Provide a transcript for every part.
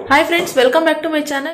Hi friends welcome back to my channel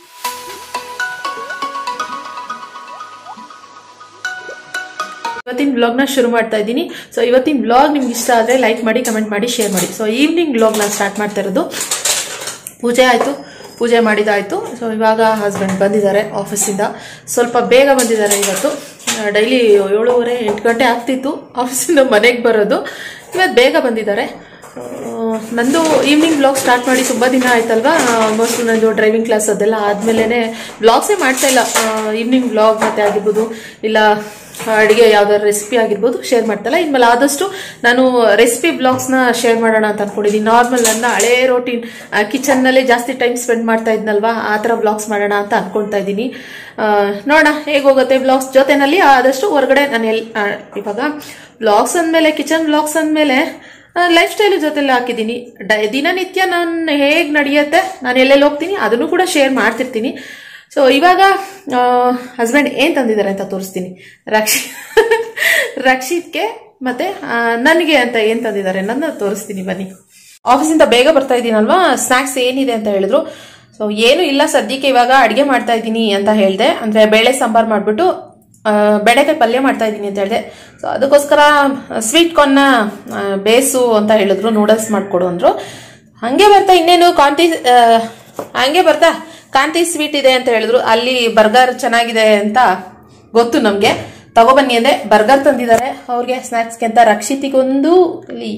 ಇವತ್ತಿನ ಬ್ಲಾಗ್ನ ಶುರು ಮಾಡ್ತಾ ಇದ್ದೀನಿ ಸೊ ಇವತ್ತಿನ ಬ್ಲಾಗ್ ನಿಮ್ಗೆ ಇಷ್ಟ ಆದರೆ ಲೈಕ್ ಮಾಡಿ ಕಮೆಂಟ್ ಮಾಡಿ ಶೇರ್ ಮಾಡಿ ಸೊ ಈವ್ನಿಂಗ್ ಬ್ಲಾಗ್ನ ಸ್ಟಾರ್ಟ್ ಮಾಡ್ತಾ ಇರೋದು ಪೂಜೆ ಆಯಿತು ಪೂಜೆ ಮಾಡಿದಾಯಿತು ಸೊ ಇವಾಗ ಹಸ್ಬೆಂಡ್ ಬಂದಿದ್ದಾರೆ ಆಫೀಸಿಂದ ಸ್ವಲ್ಪ ಬೇಗ ಬಂದಿದ್ದಾರೆ ಇವತ್ತು ಡೈಲಿ ಏಳುವರೆ ಎಂಟು ಗಂಟೆ ಆಗ್ತಿತ್ತು ಆಫೀಸಿಂದ ಮನೆಗೆ ಬರೋದು ಇವತ್ತು ಬೇಗ ಬಂದಿದ್ದಾರೆ ಆ, ನಂದು ಈವ್ನಿಂಗ್ ಬ್ಲಾಗ್ ಸ್ಟಾರ್ಟ್ ಮಾಡಿ ತುಂಬ ದಿನ ಆಯ್ತಲ್ವಾ ಆಲ್ಮೋಸ್ಟ್ ನಂದು ಡ್ರೈವಿಂಗ್ ಕ್ಲಾಸ್ ಅದೆಲ್ಲ ಆದಮೇಲೆ ಬ್ಲಾಗ್ಸೇ ಮಾಡ್ತಾ ಇಲ್ಲ ಈವ್ನಿಂಗ್ ಬ್ಲಾಗ್ ಮತ್ತೆ ಆಗಿರ್ಬೋದು ಇಲ್ಲ ಅಡುಗೆ ಯಾವ್ದಾದ್ರು ರೆಸಿಪಿ ಆಗಿರ್ಬೋದು ಶೇರ್ ಮಾಡ್ತಲ್ಲ ಇನ್ಮೇಲೆ ಆದಷ್ಟು ನಾನು ರೆಸಿಪಿ ಬ್ಲಾಗ್ಸ್ನ ಶೇರ್ ಮಾಡೋಣ ಅಂತ ಅನ್ಕೊಂಡಿದ್ದೀನಿ ನಾರ್ಮಲ್ ನನ್ನ ಹಳೇ ರೋಟೀನ್ ಕಿಚನ್ನಲ್ಲೇ ಜಾಸ್ತಿ ಟೈಮ್ ಸ್ಪೆಂಡ್ ಮಾಡ್ತಾ ಇದ್ನಲ್ವಾ ಆ ಥರ ಬ್ಲಾಗ್ಸ್ ಮಾಡೋಣ ಅಂತ ಅನ್ಕೊಳ್ತಾ ಇದ್ದೀನಿ ನೋಡೋಣ ಹೇಗೆ ಹೋಗುತ್ತೆ ಬ್ಲಾಗ್ಸ್ ಜೊತೆನಲ್ಲಿ ಆದಷ್ಟು ಹೊರಗಡೆ ನಾನು ಎಲ್ ಆ, ಇವಾಗ ಬ್ಲಾಗ್ಸ್ ಅಂದಮೇಲೆ ಕಿಚನ್ ಬ್ಲಾಗ್ಸ್ ಅಂದಮೇಲೆ ಲೈಫ್ ಸ್ಟೈಲ್ ಜೊತೆಲ್ಲ ಹಾಕಿದ್ದೀನಿ ಡೈ ದಿನನಿತ್ಯ ನಾನು ಹೇಗೆ ನಡೆಯುತ್ತೆ ನಾನು ಎಲ್ಲೆಲ್ಲಿ ಹೋಗ್ತೀನಿ ಅದನ್ನು ಕೂಡ ಶೇರ್ ಮಾಡ್ತಿರ್ತೀನಿ ಸೊ ಇವಾಗ ಹಸ್ಬೆಂಡ್ ಏನು ತಂದಿದ್ದಾರೆ ಅಂತ ತೋರಿಸ್ತೀನಿ ರಕ್ಷಿ ರಕ್ಷಿತ್ಗೆ ಮತ್ತೆ ಆ, ನನಗೆ ಅಂತ ಏನು ತಂದಿದ್ದಾರೆ ನನ್ನ ತೋರಿಸ್ತೀನಿ ಬನ್ನಿ ಆಫೀಸಿಂದ ಬೇಗ ಬರ್ತಾ ಇದ್ದೀನಲ್ವಾ ಸ್ನ್ಯಾಕ್ಸ್ ಏನಿದೆ ಅಂತ ಹೇಳಿದ್ರು ಸೊ ಏನು ಇಲ್ಲ ಸದ್ಯಕ್ಕೆ ಇವಾಗ ಅಡುಗೆ ಮಾಡ್ತಾ ಇದ್ದೀನಿ ಅಂತ ಹೇಳಿದೆ ಅಂದರೆ ಬೇಳೆ ಸಾಂಬಾರು ಮಾಡಿಬಿಟ್ಟು ಬೆಳೆಕಾಯಿ ಪಲ್ಯ ಮಾಡ್ತಾ ಇದ್ದೀನಿ ಅಂತ ಹೇಳಿದೆ ಸೊ ಅದಕ್ಕೋಸ್ಕರ ಸ್ವೀಟ್ ಕಾರ್ನ್ನ ಆ, ಬೇಸು ಅಂತ ಹೇಳಿದ್ರು ನೂಡಲ್ಸ್ ಮಾಡಿಕೊಡು ಅಂದರು ಹಾಗೆ ಬರ್ತಾ ಇನ್ನೇನು ಕಾಂತಿ ಆ, ಹಂಗೆ ಬರ್ತಾ ಕಾಂತಿ ಸ್ವೀಟ್ ಇದೆ ಅಂತ ಹೇಳಿದ್ರು ಅಲ್ಲಿ ಬರ್ಗರ್ ಚೆನ್ನಾಗಿದೆ ಅಂತ ಗೊತ್ತು ನಮಗೆ ತಗೊಬನ್ನಿ ಅಂದೆ ಬರ್ಗರ್ ತಂದಿದ್ದಾರೆ ಅವ್ರಿಗೆ ಸ್ನ್ಯಾಕ್ಸ್ಗೆ ಅಂತ ರಕ್ಷಿತಿಗೊಂದು ಇಲ್ಲಿ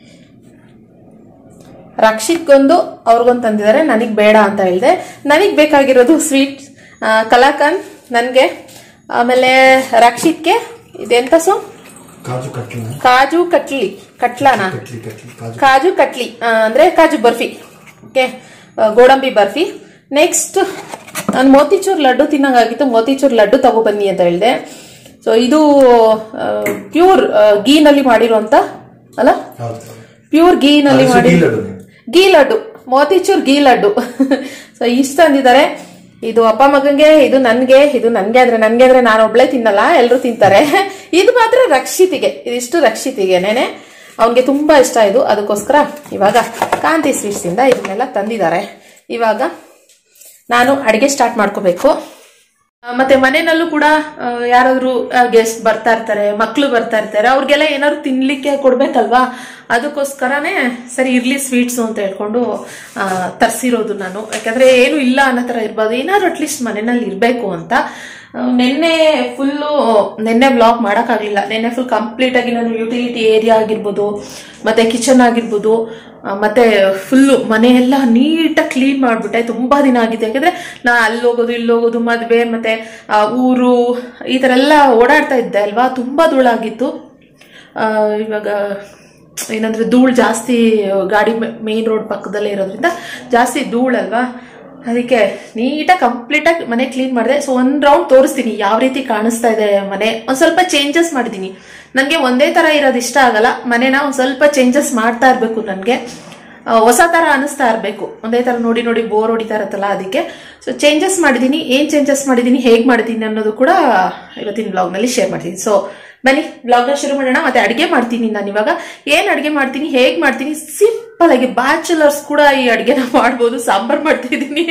ರಕ್ಷಿತ್ಗೊಂದು ಅವ್ರಿಗೊಂದು ತಂದಿದ್ದಾರೆ ನನಗೆ ಬೇಡ ಅಂತ ಹೇಳಿದೆ ನನಗೆ ಬೇಕಾಗಿರೋದು ಸ್ವೀಟ್ ಕಲಾಕಂದ್ ನನಗೆ ಆಮೇಲೆ ರಕ್ಷಿತ್ಗೆ ಇದೆಂತ ಸೊ ಕಾಜು ಕಟ್ಲಿನ ಕಾಜು ಕಟ್ಲಿ ಕಟ್ಲಾನಾ ಕಟ್ಲಿ ಕಟ್ಲಿ ಕಾಜು ಕಾಜು ಕಟ್ಲಿ ಆ, ಅಂದ್ರೆ ಕಾಜು ಬರ್ಫಿ ಓಕೆ ಗೋಡಂಬಿ ಬರ್ಫಿ ನೆಕ್ಸ್ಟ್ ನಾನು ಮೋತಿಚೂರ್ ಲಡ್ಡು ತಿನ್ನಂಗಾಗಿತ್ತು ಮೋತಿಚೂರ್ ಲಡ್ಡು ತಗೊಬನ್ನಿ ಅಂತ ಹೇಳಿದೆ ಸೊ ಇದು ಪ್ಯೂರ್ ಗೀನಲ್ಲಿ ಮಾಡಿರುವಂತ ಅಲ್ಲ ಹೌದು ಪ್ಯೂರ್ ಗೀನಲ್ಲಿ ಅದು ಮಾಡಿ ಗೀ ಲಡ್ಡು. ಗೀ ಲಡ್ಡು ಮೋತಿಚೂರ್ ಗೀ ಲಡ್ಡು ಸೊ ಇಷ್ಟು ತಂದಿದ್ದಾರೆ ಇದು ಅಪ್ಪ ಮಗಂಗೆ ಇದು ನನ್ಗೆ ಇದು ನನ್ಗೆ ಅಂದ್ರೆ ನನ್ಗೆ ಅಂದ್ರೆ ನಾನು ಒಬ್ಳೆ ತಿನ್ನಲ್ಲ ಎಲ್ಲರೂ ತಿಂತಾರೆ ಇದು ಮಾತ್ರ ರಕ್ಷಿತಿಗೆ ಇದಿಷ್ಟು ರಕ್ಷಿತಿಗೆನೇನೆ ಅವನ್ಗೆ ತುಂಬಾ ಇಷ್ಟ ಇದು ಅದಕ್ಕೋಸ್ಕರ ಇವಾಗ ಕಾಂತಿ ಸ್ವೀಟ್ಸ್ ಇಂದ ಇದನ್ನೆಲ್ಲ ತಂದಿದ್ದಾರೆ ಇವಾಗ ನಾನು ಅಡಿಗೆ ಸ್ಟಾರ್ಟ್ ಮಾಡ್ಕೋಬೇಕು ಆ, ಮತ್ತೆ ಮನೆಯಲ್ಲೂ ಕೂಡ ಆ, ಯಾರಾದ್ರೂ ಗೆಸ್ಟ್ ಬರ್ತಾ ಇರ್ತಾರೆ ಮಕ್ಕಳು ಬರ್ತಾ ಇರ್ತಾರೆ ಅವ್ರಿಗೆಲ್ಲ ಏನಾದ್ರು ತಿನ್ಲಿಕ್ಕೆ ಕೊಡ್ಬೇಕಲ್ವಾ ಅದಕ್ಕೋಸ್ಕರನೇ ಸರಿ ಇರ್ಲಿ ಸ್ವೀಟ್ಸ್ ಅಂತ ಹೇಳ್ಕೊಂಡು ತರಿಸಿರೋದು ನಾನು ಯಾಕಂದ್ರೆ ಏನು ಇಲ್ಲ ಅನ್ನೋ ಥರ ಇರ್ಬೋದು ಏನಾದ್ರು ಅಟ್ಲೀಸ್ಟ್ ಮನೆಯಲ್ಲಿ ಇರಬೇಕು ಅಂತ ಆ, ನಿನ್ನೆ ಫುಲ್ಲು ನಿನ್ನೆ ಬ್ಲಾಗ್ ಮಾಡೋಕ್ಕಾಗಲಿಲ್ಲ ನಿನ್ನೆ ಫುಲ್ ಕಂಪ್ಲೀಟ್ ಆಗಿ ನಾನು ಯುಟಿಲಿಟಿ ಏರಿಯಾ ಆಗಿರ್ಬೋದು ಮತ್ತೆ ಕಿಚನ್ ಆಗಿರ್ಬೋದು ಆ, ಮತ್ತೆ ಫುಲ್ಲು ಮನೆಯೆಲ್ಲ ನೀಟಾಗಿ ಕ್ಲೀನ್ ಮಾಡಿಬಿಟ್ಟೆ ತುಂಬಾ ದಿನ ಆಗಿದೆ ಯಾಕಂದ್ರೆ ನಾ ಅಲ್ಲಿ ಹೋಗೋದು ಇಲ್ಲಿ ಹೋಗೋದು ಮದುವೆ ಮತ್ತೆ ಆ, ಊರು ಈ ಥರ ಎಲ್ಲ ಓಡಾಡ್ತಾ ಇದ್ದೆ ಅಲ್ವಾ ತುಂಬಾ ಧೂಳಾಗಿತ್ತು ಆ, ಇವಾಗ ಏನಂದ್ರೆ ಧೂಳು ಜಾಸ್ತಿ ಗಾಡಿ ಮೇನ್ ರೋಡ್ ಪಕ್ಕದಲ್ಲೇ ಇರೋದ್ರಿಂದ ಜಾಸ್ತಿ ಧೂಳಲ್ವಾ ಅದಕ್ಕೆ ನೀಟಾಗಿ ಕಂಪ್ಲೀಟಾಗಿ ಮನೆ ಕ್ಲೀನ್ ಮಾಡಿದೆ ಸೊ ಒಂದು ರೌಂಡ್ ತೋರಿಸ್ತೀನಿ ಯಾವ ರೀತಿ ಕಾಣಿಸ್ತಾ ಇದೆ ಮನೆ ಒಂದು ಸ್ವಲ್ಪ ಚೇಂಜಸ್ ಮಾಡಿದ್ದೀನಿ ನನಗೆ ಒಂದೇ ಥರ ಇರೋದು ಇಷ್ಟ ಆಗಲ್ಲ ಮನೆನ ಒಂದು ಸ್ವಲ್ಪ ಚೇಂಜಸ್ ಮಾಡ್ತಾ ಇರಬೇಕು ನನಗೆ ಹೊಸ ಥರ ಅನಿಸ್ತಾ ಇರಬೇಕು ಒಂದೇ ಥರ ನೋಡಿ ನೋಡಿ ಬೋರ್ ಹೊಡಿತಾ ಇರತ್ತಲ್ಲ ಅದಕ್ಕೆ ಸೊ ಚೇಂಜಸ್ ಮಾಡಿದ್ದೀನಿ ಏನು ಚೇಂಜಸ್ ಮಾಡಿದ್ದೀನಿ ಹೇಗೆ ಮಾಡಿದ್ದೀನಿ ಅನ್ನೋದು ಕೂಡ ಇವತ್ತಿನ ಬ್ಲಾಗ್ನಲ್ಲಿ ಶೇರ್ ಮಾಡ್ತೀನಿ ಸೊ ಬನ್ನಿ ಬ್ಲಾಗ್ನ ಶುರು ಮಾಡೋಣ ಮತ್ತೆ ಅಡುಗೆ ಮಾಡ್ತೀನಿ ನಾನು ಇವಾಗ ಏನು ಅಡುಗೆ ಮಾಡ್ತೀನಿ ಹೇಗೆ ಮಾಡ್ತೀನಿ ಸಿಂಪಲ್ ಆಗಿ ಬ್ಯಾಚುಲರ್ಸ್ ಕೂಡ ಈ ಅಡುಗೆನ ಮಾಡ್ಬೋದು ಸಾಂಬಾರ್ ಮಾಡ್ತಿದ್ದೀನಿ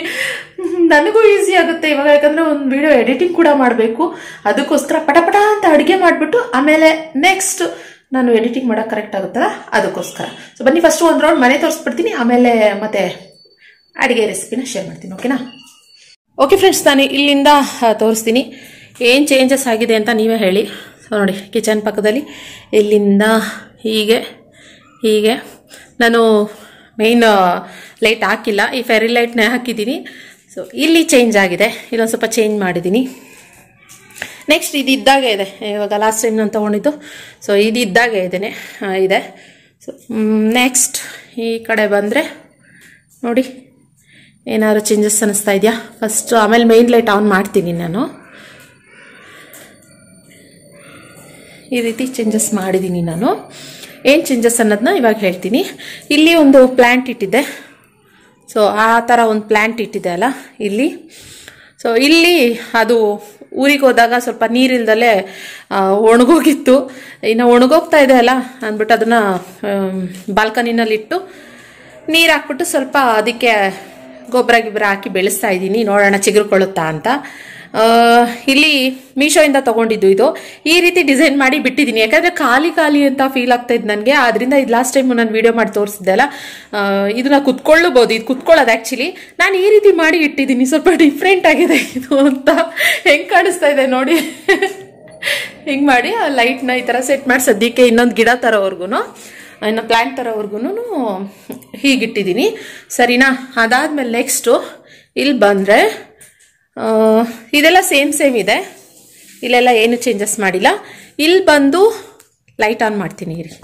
ನನಗೂ ಈಸಿ ಆಗುತ್ತೆ ಇವಾಗ ಯಾಕಂದ್ರೆ ಒಂದು ವಿಡಿಯೋ ಎಡಿಟಿಂಗ್ ಕೂಡ ಮಾಡಬೇಕು ಅದಕ್ಕೋಸ್ಕರ ಪಟಪಟ ಅಂತ ಅಡುಗೆ ಮಾಡಿಬಿಟ್ಟು ಆಮೇಲೆ ನೆಕ್ಸ್ಟ್ ನಾನು ಎಡಿಟಿಂಗ್ ಮಾಡೋಕೆ ಕರೆಕ್ಟ್ ಆಗುತ್ತಲ್ಲ ಅದಕ್ಕೋಸ್ಕರ ಸೊ ಬನ್ನಿ ಫಸ್ಟ್ ಒಂದು ರೌಂಡ್ ಮನೆ ತೋರಿಸ್ಬಿಡ್ತೀನಿ ಆಮೇಲೆ ಮತ್ತೆ ಅಡುಗೆ ರೆಸಿಪಿನ ಶೇರ್ ಮಾಡ್ತೀನಿ ಓಕೆನಾ ಓಕೆ ಫ್ರೆಂಡ್ಸ್ ನಾನು ಇಲ್ಲಿಂದ ಆ, ತೋರಿಸ್ತೀನಿ ಏನು ಚೇಂಜಸ್ ಆಗಿದೆ ಅಂತ ನೀವೇ ಹೇಳಿ ಸೊ ನೋಡಿ ಕಿಚನ್ ಪಕ್ಕದಲ್ಲಿ ಇಲ್ಲಿಂದ ಹೀಗೆ ಹೀಗೆ ನಾನು ಮೇಯ್ನ್ ಲೈಟ್ ಹಾಕಿಲ್ಲ ಈ ಫೆರಿ ಲೈಟ್ನೇ ಹಾಕಿದ್ದೀನಿ ಸೊ ಇಲ್ಲಿ ಚೇಂಜ್ ಆಗಿದೆ ಇಲ್ಲೊಂದು ಸ್ವಲ್ಪ ಚೇಂಜ್ ಮಾಡಿದ್ದೀನಿ ನೆಕ್ಸ್ಟ್ ಇದು ಇದ್ದಾಗೆ ಇದೆ ಇವಾಗ ಲಾಸ್ಟ್ ಟೈಮ್ ನಾನು ತೊಗೊಂಡಿದ್ದು ಸೊ ಇದು ಇದ್ದಾಗೆ ಇದೇನೆ ಆ, ಇದೆ ಸೊ ನೆಕ್ಸ್ಟ್ ಈ ಕಡೆ ಬಂದರೆ ನೋಡಿ ಏನಾದ್ರು ಚೇಂಜಸ್ ಅನ್ನಿಸ್ತಾ ಇದೆಯಾ ಫಸ್ಟ್ ಆಮೇಲೆ ಮೇನ್ ಲೈಟ್ ಆನ್ ಮಾಡ್ತೀನಿ ನಾನು ಈ ರೀತಿ ಚೇಂಜಸ್ ಮಾಡಿದ್ದೀನಿ ನಾನು ಏನು ಚೇಂಜಸ್ ಅನ್ನೋದನ್ನ ಇವಾಗ ಹೇಳ್ತೀನಿ ಇಲ್ಲಿ ಒಂದು ಪ್ಲ್ಯಾಂಟ್ ಇಟ್ಟಿದ್ದೆ ಸೊ ಆ ಥರ ಒಂದು ಪ್ಲ್ಯಾಂಟ್ ಇಟ್ಟಿದೆ ಅಲ್ಲ ಇಲ್ಲಿ ಸೊ ಇಲ್ಲಿ ಅದು ಊರಿಗೆ ಹೋದಾಗ ಸ್ವಲ್ಪ ನೀರಿಲ್ದಲೇ ಆ, ಒಣಗೋಗಿತ್ತು ಇನ್ನು ಒಣಗೋಗ್ತಾ ಇದೆ ಅಲ್ಲ ಅಂದ್ಬಿಟ್ಟು ಅದನ್ನು ಬಾಲ್ಕನಿನಲ್ಲಿಟ್ಟು ನೀರು ಹಾಕ್ಬಿಟ್ಟು ಸ್ವಲ್ಪ ಅದಕ್ಕೆ ಗೊಬ್ಬರ ಗಿಬ್ಬರ ಹಾಕಿ ಬೆಳೆಸ್ತಾ ಇದ್ದೀನಿ ನೋಡೋಣ ಚಿಗುರುಕೊಳ್ಳುತ್ತಾ ಅಂತ ಆ, ಇಲ್ಲಿ ಮೀಶೋಯಿಂದ ತಗೊಂಡಿದ್ದು ಇದು ಈ ರೀತಿ ಡಿಸೈನ್ ಮಾಡಿ ಬಿಟ್ಟಿದ್ದೀನಿ ಯಾಕಂದ್ರೆ ಖಾಲಿ ಖಾಲಿ ಅಂತ ಫೀಲ್ ಆಗ್ತಾ ಇದ್ದು ನನಗೆ ಆದ್ರಿಂದ ಇದು ಲಾಸ್ಟ್ ಟೈಮ್ ನಾನು ವಿಡಿಯೋ ಮಾಡಿ ತೋರಿಸಿದ್ದೆ ಅಲ್ಲ ಆ, ಇದನ್ನ ಕುತ್ಕೊಳ್ಳಬಹುದು ಇದು ಕುತ್ಕೊಳ್ಳೋದು ಆಕ್ಚುಲಿ ನಾನು ಈ ರೀತಿ ಮಾಡಿ ಇಟ್ಟಿದ್ದೀನಿ ಸ್ವಲ್ಪ ಡಿಫ್ರೆಂಟ್ ಆಗಿದೆ ಇದು ಅಂತ ಹೆಂಗ್ ಕಾಣಿಸ್ತಾ ಇದೆ ನೋಡಿ ಹಿಂಗ್ ಮಾಡಿ ಆ ಲೈಟ್ನ ಈ ತರ ಸೆಟ್ ಮಾಡಿ ಸದ್ಯಕ್ಕೆ ಇನ್ನೊಂದು ಗಿಡ ತರೋವರೆಗೂ ಇನ್ನು ಪ್ಲಾಂಟ್ ತರೋವರೆಗೂ ಹೀಗಿಟ್ಟಿದ್ದೀನಿ ಸರಿನಾ ಅದಾದ್ಮೇಲೆ ನೆಕ್ಸ್ಟು ಇಲ್ಲಿ ಬಂದರೆ ಇದೆಲ್ಲ ಸೇಮ್ ಸೇಮ್ ಇದೆ ಇಲ್ಲೆಲ್ಲ ಏನು ಚೇಂಜಸ್ ಮಾಡಿಲ್ಲ ಇಲ್ಲಿ ಬಂದು ಲೈಟ್ ಆನ್ ಮಾಡ್ತೀನಿ ಇರಿ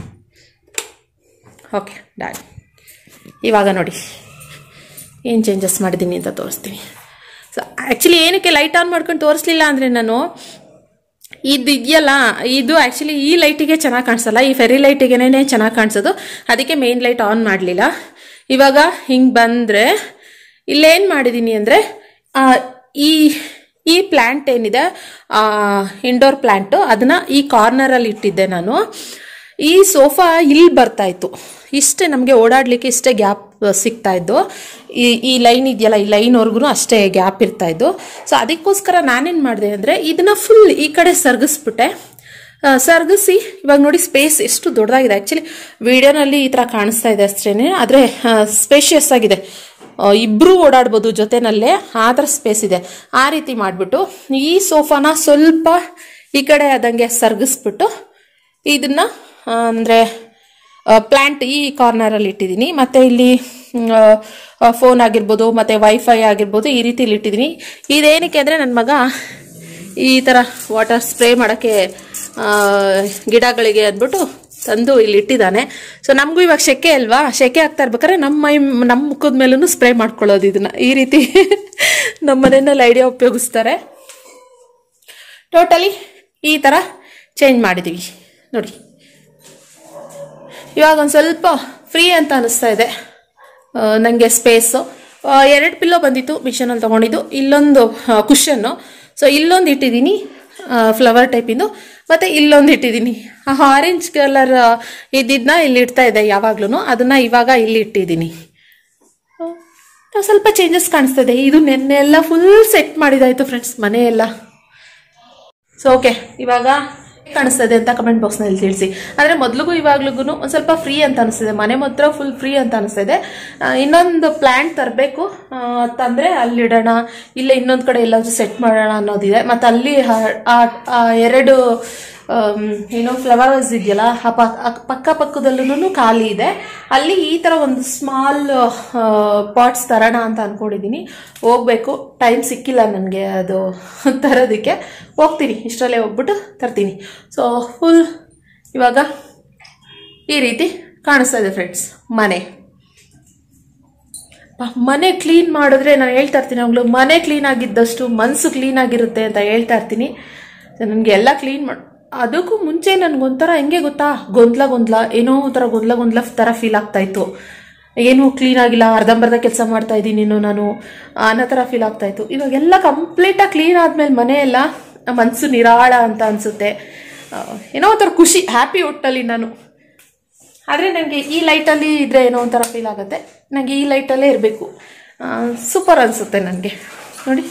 ಓಕೆ ಡಾನ್ ಇವಾಗ ನೋಡಿ ಏನು ಚೇಂಜಸ್ ಮಾಡಿದ್ದೀನಿ ಅಂತ ತೋರಿಸ್ತೀನಿ ಸೊ ಆ್ಯಕ್ಚುಲಿ ಏನಕ್ಕೆ ಲೈಟ್ ಆನ್ ಮಾಡ್ಕೊಂಡು ತೋರಿಸ್ಲಿಲ್ಲ ಅಂದರೆ ನಾನು ಇದು ಇದೆಯಲ್ಲ ಇದು ಆ್ಯಕ್ಚುಲಿ ಈ ಲೈಟಿಗೆ ಚೆನ್ನಾಗಿ ಕಾಣಿಸಲ್ಲ ಈ ಫೆರಿ ಲೈಟಿಗೆನೇ ಚೆನ್ನಾಗಿ ಕಾಣಿಸೋದು ಅದಕ್ಕೆ ಮೇನ್ ಲೈಟ್ ಆನ್ ಮಾಡಲಿಲ್ಲ ಇವಾಗ ಹಿಂಗೆ ಬಂದರೆ ಇಲ್ಲೇನು ಮಾಡಿದ್ದೀನಿ ಅಂದರೆ ಈ ಈ ಪ್ಲ್ಯಾಂಟ್ ಏನಿದೆ ಇಂಡೋರ್ ಪ್ಲ್ಯಾಂಟು ಅದನ್ನ ಈ ಕಾರ್ನರಲ್ಲಿ ಇಟ್ಟಿದ್ದೆ ನಾನು ಈ ಸೋಫಾ ಇಲ್ಲಿ ಬರ್ತಾ ಇತ್ತು ಇಷ್ಟೇ ನಮಗೆ ಓಡಾಡ್ಲಿಕ್ಕೆ ಇಷ್ಟೇ ಗ್ಯಾಪ್ ಸಿಗ್ತಾ ಇದ್ದು ಈ ಈ ಲೈನ್ ಇದೆಯಲ್ಲ ಈ ಲೈನ್ವರೆಗೂ ಅಷ್ಟೇ ಗ್ಯಾಪ್ ಇರ್ತಾ ಇದ್ದು ಸೊ ಅದಕ್ಕೋಸ್ಕರ ನಾನೇನು ಮಾಡಿದೆ ಅಂದರೆ ಇದನ್ನ ಫುಲ್ ಈ ಕಡೆ ಸರ್ಗಿಸ್ಬಿಟ್ಟೆ ಆ, ಸರ್ಗಿಸಿ ಇವಾಗ ನೋಡಿ ಸ್ಪೇಸ್ ಎಷ್ಟು ದೊಡ್ಡದಾಗಿದೆ ಆ್ಯಕ್ಚುಲಿ ವಿಡಿಯೋನಲ್ಲಿ ಈ ಥರ ಕಾಣಿಸ್ತಾ ಇದೆ ಅಷ್ಟೇನೆ ಆದರೆ ಸ್ಪೇಷಿಯಸ್ ಆಗಿದೆ ಆ, ಇಬ್ರು ಓಡಾಡ್ಬೋದು ಜೊತೆನಲ್ಲೇ ಆ ಥರ ಸ್ಪೇಸ್ ಇದೆ ಆ ರೀತಿ ಮಾಡಿಬಿಟ್ಟು ಈ ಸೋಫಾನ ಸ್ವಲ್ಪ ಈ ಕಡೆ ಆದಂಗೆ ಸರ್ಗಿಸ್ಬಿಟ್ಟು ಇದನ್ನ ಆ, ಅಂದ್ರೆ ಪ್ಲ್ಯಾಂಟ್ ಈ ಕಾರ್ನರಲ್ಲಿ ಇಟ್ಟಿದ್ದೀನಿ ಮತ್ತೆ ಇಲ್ಲಿ ಫೋನ್ ಆಗಿರ್ಬೋದು ಮತ್ತೆ ವೈಫೈ ಆಗಿರ್ಬೋದು ಈ ರೀತಿ ಇಲ್ಲಿ ಇಟ್ಟಿದ್ದೀನಿ ಇದೇನಕ್ಕೆ ಅಂದರೆ ನನ್ನ ಮಗ ಈ ಥರ ವಾಟರ್ ಸ್ಪ್ರೇ ಮಾಡೋಕ್ಕೆ ಗಿಡಗಳಿಗೆ ಅಂದ್ಬಿಟ್ಟು ತಂದು ಇಲ್ಲಿ ಇಟ್ಟಿದ್ದಾನೆ ಸೊ ನಮಗೂ ಇವಾಗ ಸೆಕೆ ಅಲ್ವಾ ಸೆಕೆ ಆಗ್ತಾ ಇರ್ಬೇಕಾದ್ರೆ ನಮ್ಮ ಮೈ ನಮ್ಮ ಮುಖದ ಮೇಲೂ ಸ್ಪ್ರೇ ಮಾಡ್ಕೊಳ್ಳೋದು ಇದನ್ನ ಈ ರೀತಿ ನಮ್ಮ ಮನೆಯಲ್ಲಿ ಐಡಿಯಾ ಉಪಯೋಗಿಸ್ತಾರೆ ಟೋಟಲಿ ಈ ಥರ ಚೇಂಜ್ ಮಾಡಿದ್ದೀವಿ ನೋಡಿ ಇವಾಗ ಒಂದು ಸ್ವಲ್ಪ ಫ್ರೀ ಅಂತ ಅನಿಸ್ತಾ ಇದೆ ನನಗೆ ಸ್ಪೇಸು ಎರಡು ಪಿಲ್ಲೋ ಬಂದಿತ್ತು ಮಿಷನಲ್ಲಿ ತೊಗೊಂಡಿದ್ದು ಇಲ್ಲೊಂದು ಕುಷನ್ನು ಸೊ ಇಲ್ಲೊಂದು ಇಟ್ಟಿದ್ದೀನಿ ಫ್ಲವರ್ ಟೈಪಿಂದು ಮತ್ತು ಇಲ್ಲೊಂದು ಇಟ್ಟಿದ್ದೀನಿ ಆ ಆರೆಂಜ್ ಕಲರ್ ಇದ್ದಿದ್ದನ್ನ ಇಲ್ಲಿ ಇಡ್ತಾ ಇದೆ ಯಾವಾಗ್ಲೂ ಅದನ್ನು ಇವಾಗ ಇಲ್ಲಿ ಇಟ್ಟಿದ್ದೀನಿ ಆ, ಸ್ವಲ್ಪ ಚೇಂಜಸ್ ಕಾಣಿಸ್ತದೆ ಇದು ನೆನ್ನೆ ಎಲ್ಲ ಫುಲ್ ಸೆಟ್ ಮಾಡಿದಾಯ್ತು ಫ್ರೆಂಡ್ಸ್ ಮನೆ ಎಲ್ಲ ಸೊ ಓಕೆ ಇವಾಗ ಕಾಣಿಸ್ತದೆ ಅಂತ ಕಮೆಂಟ್ ಬಾಕ್ಸ್ ನಲ್ಲಿ ತಿಳಿಸಿ ಆದ್ರೆ ಮೊದ್ಲಿಗೂ ಇವಾಗ್ಲಿಗೂ ಒಂದ್ ಸ್ವಲ್ಪ ಫ್ರೀ ಅಂತ ಅನಿಸ್ತಿದೆ ಮನೆ ಮಾತ್ರ ಫುಲ್ ಫ್ರೀ ಅಂತ ಅನಿಸ್ತಿದೆ ಆ, ಇನ್ನೊಂದು ಪ್ಲಾಂಟ್ ತರಬೇಕು ತಂದ್ರೆ ಅಲ್ಲಿ ಇಡೋಣ ಇಲ್ಲ ಇನ್ನೊಂದ್ ಕಡೆ ಎಲ್ಲಾದ್ರೂ ಸೆಟ್ ಮಾಡೋಣ ಅನ್ನೋದಿದೆ ಮತ್ತೆ ಅಲ್ಲಿ ಹ- ಆ- ಆ ಎರಡು ಆಮ್, ಏನೋ ಫ್ಲವರ್ಸ್ ಇದೆಯಲ್ಲ ಆ ಪ- ಆ ಪಕ್ಕ ಪಕ್ಕದಲ್ಲೂ ಖಾಲಿ ಇದೆ ಅಲ್ಲಿ ಈ ತರ ಒಂದು ಸ್ಮಾಲ್ ಪಾಟ್ಸ್ ತರೋಣ ಅಂತ ಅನ್ಕೊಂಡಿದೀನಿ ಹೋಗ್ಬೇಕು ಟೈಮ್ ಸಿಕ್ಕಿಲ್ಲ ನನಗೆ ಅದು ತರೋದಕ್ಕೆ ಹೋಗ್ತೀನಿ ಇಷ್ಟರಲ್ಲೇ ಹೋಗ್ಬಿಟ್ಟು ತರ್ತೀನಿ ಸೊ ಫುಲ್ ಇವಾಗ ಈ ರೀತಿ ಕಾಣಿಸ್ತಾ ಇದೆ ಫ್ರೆಂಡ್ಸ್ ಮನೆ ಪ- ಮನೆ ಕ್ಲೀನ್ ಮಾಡಿದ್ರೆ ನಾನು ಹೇಳ್ತಾ ಇರ್ತೀನಿ ಅವಳು ಮನೆ ಕ್ಲೀನ್ ಆಗಿದ್ದಷ್ಟು ಮನಸ್ಸು ಕ್ಲೀನ್ ಆಗಿರುತ್ತೆ ಅಂತ ಹೇಳ್ತಾ ಇರ್ತೀನಿ ನನಗೆ ಎಲ್ಲ ಕ್ಲೀನ್ ಮಾಡಿ ಅದಕ್ಕೂ ಮುಂಚೆ ನನಗೊಂಥರ ಹೆಂಗೆ ಗೊತ್ತಾ ಗೊಂದಲ ಗೊಂದಲ ಏನೋ ಒಂಥರ ಗೊಂದಲ ಗೊಂದಲ ಥರ ಫೀಲ್ ಆಗ್ತಾ ಇತ್ತು ಏನೂ ಕ್ಲೀನ್ ಆಗಿಲ್ಲ ಅರ್ಧಂಬರ್ಧ ಕೆಲಸ ಮಾಡ್ತಾ ಇದ್ದೀನಿ ಇನ್ನು ನಾನು ಅನ್ನೋ ಥರ ಫೀಲ್ ಆಗ್ತಾ ಇತ್ತು ಇವಾಗೆಲ್ಲ ಕಂಪ್ಲೀಟಾಗಿ ಕ್ಲೀನ್ ಆದ್ಮೇಲೆ ಮನೆ ಎಲ್ಲ ಮನಸ್ಸು ನಿರಾಳ ಅಂತ ಅನಿಸುತ್ತೆ ಏನೋ ಒಂಥರ ಖುಷಿ ಹ್ಯಾಪಿ ಒಟ್ಟಲ್ಲಿ ನಾನು ಆದರೆ ನನಗೆ ಈ ಲೈಟಲ್ಲಿ ಇದ್ರೆ ಏನೋ ಒಂಥರ ಫೀಲ್ ಆಗುತ್ತೆ ನನಗೆ ಈ ಲೈಟಲ್ಲೇ ಇರಬೇಕು ಸೂಪರ್ ಅನಿಸುತ್ತೆ ನನಗೆ ನೋಡಿ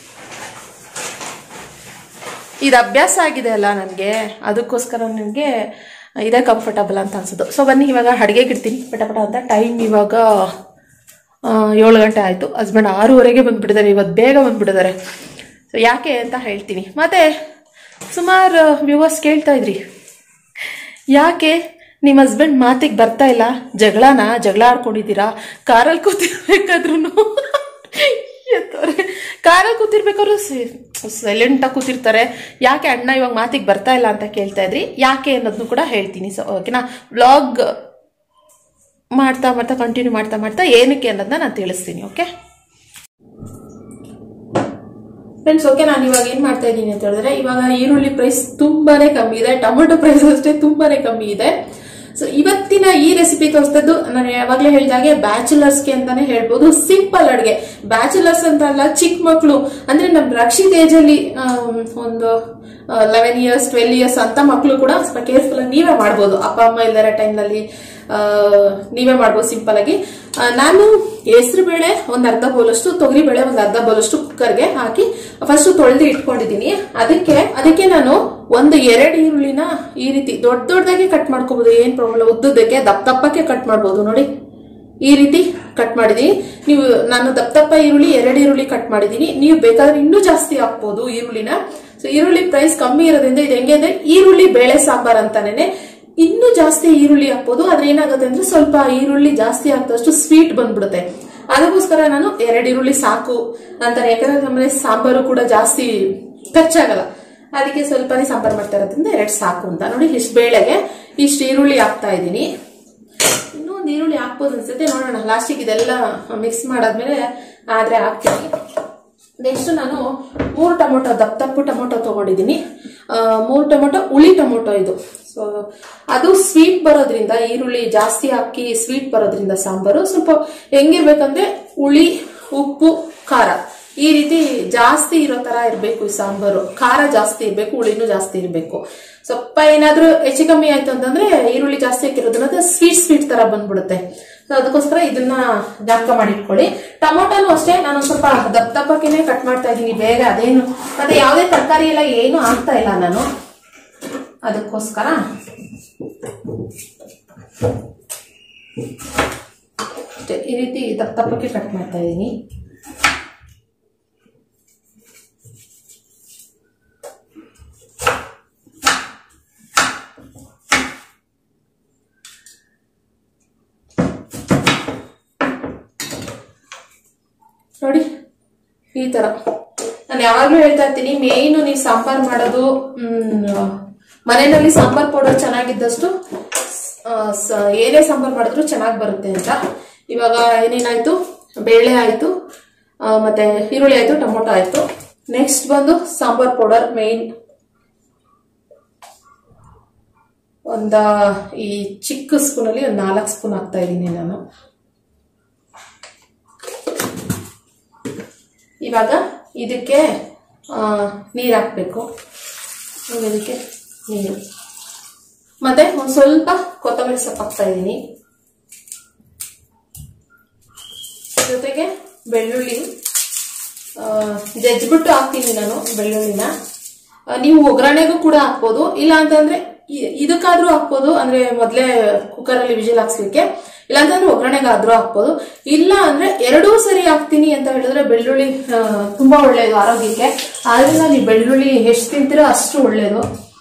ಇದು ಅಭ್ಯಾಸ ಆಗಿದೆ ಅಲ್ಲ ನನಗೆ ಅದಕ್ಕೋಸ್ಕರ ನನಗೆ ಇದೇ ಕಂಫರ್ಟಬಲ್ ಅಂತ ಅನ್ಸೋದು ಸೊ ಬನ್ನಿ ಇವಾಗ ಅಡುಗೆಗೆ ಇಡ್ತೀನಿ ಪಟ ಪಟ ಅಂತ ಟೈಮ್ ಇವಾಗ ಆ, ಏಳು ಗಂಟೆ ಆಯಿತು ಹಸ್ಬೆಂಡ್ ಆರೂವರೆಗೆ ಬಂದ್ಬಿಟ್ಟಿದ್ದಾರೆ ಇವತ್ತು ಬೇಗ ಬಂದ್ಬಿಟ್ಟಿದ್ದಾರೆ ಸೊ ಯಾಕೆ ಅಂತ ಹೇಳ್ತೀನಿ ಮತ್ತೆ ಸುಮಾರು ವ್ಯೂವರ್ಸ್ ಕೇಳ್ತಾ ಇದ್ರಿ ಯಾಕೆ ನಿಮ್ಮ ಹಸ್ಬೆಂಡ್ ಮಾತಿಗೆ ಬರ್ತಾ ಇಲ್ಲ ಜಗಳನ ಜಗಳ ಆಡ್ಕೊಂಡಿದ್ದೀರಾ ಕಾರಲ್ಲಿ ಕೂತಿರ್ಬೇಕಾದ್ರೂ ಎತ್ತವ್ರೆ ಕಾರಲ್ಲಿ ಕೂತಿರ್ಬೇಕಾದ್ರು ಸೈಲೆಂಟಾಗಿ ಕೂತಿರ್ತಾರೆ ಯಾಕೆ ಅಣ್ಣ ಇವಾಗ ಮಾತಿಗೆ ಬರ್ತಾ ಇಲ್ಲ ಅಂತ ಕೇಳ್ತಾ ಇದ್ರಿ ಯಾಕೆ ಅನ್ನೋದನ್ನು ಕೂಡ ಹೇಳ್ತೀನಿ ಸೊ ಓಕೆನಾ ವ್ಲಾಗ್ ಮಾಡ್ತಾ ಮಾಡ್ತಾ ಕಂಟಿನ್ಯೂ ಮಾಡ್ತಾ ಮಾಡ್ತಾ ಏನಕ್ಕೆ ಅನ್ನೋದನ್ನ ನಾನು ತಿಳಿಸ್ತೀನಿ ಓಕೆ ಫ್ರೆಂಡ್ಸ್ ಓಕೆ ನಾನು ಇವಾಗ ಏನ್ ಮಾಡ್ತಾ ಇದ್ದೀನಿ ಅಂತ ಹೇಳಿದ್ರೆ ಇವಾಗ ಈರುಳ್ಳಿ ಪ್ರೈಸ್ ತುಂಬಾನೇ ಕಮ್ಮಿ ಇದೆ ಟೊಮೆಟೊ ಪ್ರೈಸ್ ಅಷ್ಟೇ ತುಂಬಾನೇ ಕಮ್ಮಿ ಇದೆ ಸೊ ಇವತ್ತಿನ ಈ ರೆಸಿಪಿ ತೋರಿಸ್ತದ್ದು ನಾನು ಯಾವಾಗ್ಲೇ ಹೇಳಿದಾಗೆ ಬ್ಯಾಚುಲರ್ಸ್ಗೆ ಅಂತಾನೆ ಹೇಳ್ಬೋದು ಸಿಂಪಲ್ ಅಡ್ಗೆ ಬ್ಯಾಚುಲರ್ಸ್ ಅಂತ ಅಲ್ಲ ಚಿಕ್ಕ ಮಕ್ಕಳು ಅಂದ್ರೆ ನಮ್ ರಕ್ಷಿತ್ ಏಜ್ ಅಲ್ಲಿ ಆಮ್, ಒಂದು ಲೆವೆನ್ ಇಯರ್ಸ್ ಟ್ವೆಲ್ ಇಯರ್ಸ್ ಅಂತ ಮಕ್ಕಳು ಕೂಡ ಸ್ವಲ್ಪ ಕೇರ್ಫುಲ್ ನೀವೇ ಮಾಡ್ಬೋದು ಅಪ್ಪ ಅಮ್ಮ ಇಲ್ಲರ ಟೈಮ್ನಲ್ಲಿ ಆ, ನೀವೇ ಮಾಡ್ಬೋದು ಸಿಂಪಲ್ ಆಗಿ ಆ, ನಾನು ಹೆಸರು ಬೇಳೆ ಒಂದ್ ಅರ್ಧ ಬೌಲಷ್ಟು ತೊಗರಿ ಬೇಳೆ ಒಂದ್ ಅರ್ಧ ಬೌಲಷ್ಟು ಕುಕ್ಕರ್ಗೆ ಹಾಕಿ ಫಸ್ಟ್ ತೊಳೆದು ಇಟ್ಕೊಂಡಿದೀನಿ ಅದಕ್ಕೆ ಅದಕ್ಕೆ ನಾನು ಒಂದು ಎರಡು ಈರುಳ್ಳಿನ ಈ ರೀತಿ ದೊಡ್ಡ ದೊಡ್ಡದಾಗಿ ಕಟ್ ಮಾಡ್ಕೋಬಹುದು ಏನ್ ಪ್ರಾಬ್ಲಮ್ ಉದ್ದುದಕ್ಕೆ ದಪ್ಪ ದಪ್ಪಕ್ಕೆ ಕಟ್ ಮಾಡ್ಬೋದು ನೋಡಿ ಈ ರೀತಿ ಕಟ್ ಮಾಡಿದೀನಿ ನೀವು ನಾನು ದಪ್ಪ ದಪ್ಪ ಈರುಳ್ಳಿ ಎರಡು ಈರುಳ್ಳಿ ಕಟ್ ಮಾಡಿದೀನಿ ನೀವು ಬೇಕಾದ್ರೆ ಇನ್ನೂ ಜಾಸ್ತಿ ಹಾಕ್ಬೋದು ಈರುಳ್ಳಿನ ಸೊ ಈರುಳ್ಳಿ ಪ್ರೈಸ್ ಕಮ್ಮಿ ಇರೋದ್ರಿಂದ ಇದು ಹೆಂಗೆ ಅಂದ್ರೆ ಈರುಳ್ಳಿ ಬೇಳೆ ಸಾಂಬಾರ್ ಅಂತಾನೆ ಇನ್ನೂ ಜಾಸ್ತಿ ಈರುಳ್ಳಿ ಹಾಕ್ಬೋದು ಆದ್ರೆ ಏನಾಗುತ್ತೆ ಅಂದ್ರೆ ಸ್ವಲ್ಪ ಈರುಳ್ಳಿ ಜಾಸ್ತಿ ಹಾಕಿದಷ್ಟು ಸ್ವೀಟ್ ಬಂದ್ಬಿಡುತ್ತೆ ಅದಕ್ಕೋಸ್ಕರ ನಾನು ಎರಡು ಈರುಳ್ಳಿ ಸಾಕು ಅಂತಾರೆ ಯಾಕಂದ್ರೆ ನಮ್ಮನೆ ಸಾಂಬಾರು ಕೂಡ ಜಾಸ್ತಿ ಖರ್ಚಾಗಲ್ಲ ಅದಕ್ಕೆ ಸ್ವಲ್ಪನೇ ಸಾಂಬಾರ್ ಮಾಡ್ತಾ ಇರೋದ್ರಿಂದ ಎರಡು ಸಾಕು ಅಂತ ನೋಡಿ ಇಷ್ಟು ಬೇಳೆಗೆ ಇಷ್ಟು ಈರುಳ್ಳಿ ಹಾಕ್ತಾ ಇದ್ದೀನಿ ಇನ್ನೂ ಒಂದು ಈರುಳ್ಳಿ ಹಾಕ್ಬೋದು ಅನ್ಸುತ್ತೆ ನೋಡೋಣ ಲಾಸ್ಟಿಗೆ ಇದೆಲ್ಲ ಮಿಕ್ಸ್ ಮಾಡಾದ್ಮೇಲೆ ಆದ್ರೆ ಹಾಕ್ತೀನಿ ನೆಕ್ಸ್ಟ್ ನಾನು ಮೂರು ಟೊಮೊಟೊ ದಪ್ಪ ದಪ್ಪು ಟೊಮೊಟೊ ತಗೊಂಡಿದ್ದೀನಿ ಆ, ಮೂರು ಟೊಮೊಟೊ ಹುಳಿ ಟೊಮೊಟೊ ಇದು ಸೊ ಅದು ಸ್ವೀಟ್ ಬರೋದ್ರಿಂದ ಈರುಳ್ಳಿ ಜಾಸ್ತಿ ಹಾಕಿ ಸ್ವೀಟ್ ಬರೋದ್ರಿಂದ ಸಾಂಬಾರು ಸ್ವಲ್ಪ ಹೆಂಗಿರ್ಬೇಕಂದ್ರೆ ಹುಳಿ ಉಪ್ಪು ಖಾರ ಈ ರೀತಿ ಜಾಸ್ತಿ ಇರೋ ತರ ಇರಬೇಕು ಈ ಸಾಂಬಾರು ಖಾರ ಜಾಸ್ತಿ ಇರಬೇಕು ಹುಳಿನೂ ಜಾಸ್ತಿ ಇರಬೇಕು ಸ್ವಲ್ಪ ಏನಾದ್ರೂ ಹೆಚ್ಚು ಕಮ್ಮಿ ಆಯ್ತು ಅಂತಂದ್ರೆ ಈರುಳ್ಳಿ ಜಾಸ್ತಿ ಹಾಕಿರೋದ್ರಿಂದ ಸ್ವೀಟ್ ಸ್ವೀಟ್ ತರ ಬಂದ್ಬಿಡುತ್ತೆ ಸೊ ಅದಕ್ಕೋಸ್ಕರ ಇದನ್ನ ಜ್ಞಾಪಕ ಮಾಡಿಟ್ಕೊಳ್ಳಿ ಟೊಮೊಟೊನು ಅಷ್ಟೇ ನಾನು ಸ್ವಲ್ಪ ದಪ್ಪ ದಪ್ಪಕ್ಕೇನೆ ಕಟ್ ಮಾಡ್ತಾ ಇದ್ದೀನಿ ಬೇಗ ಅದೇನು ಮತ್ತೆ ಯಾವುದೇ ತರಕಾರಿ ಎಲ್ಲ ಏನು ಹಾಕ್ತಾ ಇಲ್ಲ ನಾನು ಅದಕ್ಕೋಸ್ಕರ ಅಷ್ಟೇ ಈ ರೀತಿ ದಪ್ಪ ದಪ್ಪಕ್ಕೆ ಕಟ್ ಮಾಡ್ತಾ ಇದ್ದೀನಿ ನೋಡಿ ಈ ತರ ನಾನು ಯಾವಾಗ್ಲೂ ಹೇಳ್ತಾ ಇರ್ತೀನಿ ಮೇಯ್ನು ನೀವು ಸಾಂಬಾರ್ ಮಾಡೋದು ಮ್, ಮನೆಯಲ್ಲಿ ಸಾಂಬಾರ್ ಪೌಡರ್ ಚೆನ್ನಾಗಿದ್ದಷ್ಟು ಆ, ಸ- ಏನೇ ಸಾಂಬಾರ್ ಮಾಡಿದ್ರು ಚೆನ್ನಾಗಿ ಬರುತ್ತೆ ಅಂತ ಇವಾಗ ಏನೇನಾಯ್ತು ಬೇಳೆ ಆಯ್ತು ಆ, ಮತ್ತೆ ಈರುಳ್ಳಿ ಆಯ್ತು ಟೊಮೊಟೊ ಆಯ್ತು ನೆಕ್ಸ್ಟ್ ಬಂದು ಸಾಂಬಾರ್ ಪೌಡರ್ ಮೇಯ್ನ್ ಒಂದ ಈ ಚಿಕ್ಕ ಸ್ಪೂನಲ್ಲಿ ಒಂದು ನಾಲ್ಕು ಸ್ಪೂನ್ ಹಾಕ್ತಾ ಇದ್ದೀನಿ ನಾನು ಇವಾಗ ಇದಕ್ಕೆ ನೀರು ಹಾಕ್ಬೇಕು ಇವಾಗ ಇದಕ್ಕೆ ನೀರು ಮತ್ತೆ ಒಂದು ಸ್ವಲ್ಪ ಕೊತ್ತಂಬರಿ ಸೊಪ್ಪು ಹಾಕ್ತಾ ಇದ್ದೀನಿ ಜೊತೆಗೆ ಬೆಳ್ಳುಳ್ಳಿ ಆ, ಜಜ್ಜಿಬಿಟ್ಟು ಹಾಕ್ತೀನಿ ನಾನು ಬೆಳ್ಳುಳ್ಳಿನ ಆ, ನೀವು ಒಗ್ಗರಣೆಗೂ ಕೂಡ ಹಾಕ್ಬೋದು ಇಲ್ಲ ಅಂತಂದ್ರೆ ಇ- ಇದಕ್ಕಾದ್ರೂ ಹಾಕ್ಬೋದು ಅಂದ್ರೆ ಮೊದಲೇ ಕುಕ್ಕರ್ ಅಲ್ಲಿ ವಿಜಿಲ್ ಹಾಕ್ಸ್ಲಿಕ್ಕೆ ಇಲ್ಲ ಅಂತಂದ್ರೆ ಒಗ್ಗರಣೆಗಾದ್ರೂ ಹಾಕ್ಬೋದು ಇಲ್ಲ ಅಂದ್ರೆ ಎರಡೂ ಸರಿ ಹಾಕ್ತೀನಿ ಅಂತ ಹೇಳಿದ್ರೆ ಬೆಳ್ಳುಳ್ಳಿ ಆ, ತುಂಬಾ ಒಳ್ಳೇದು ಆರೋಗ್ಯಕ್ಕೆ ಆದ್ರಿಂದ ನೀವು ಬೆಳ್ಳುಳ್ಳಿ ಎಷ್ಟು ತಿಂತೀರೋ ಅಷ್ಟು ಒಳ್ಳೇದು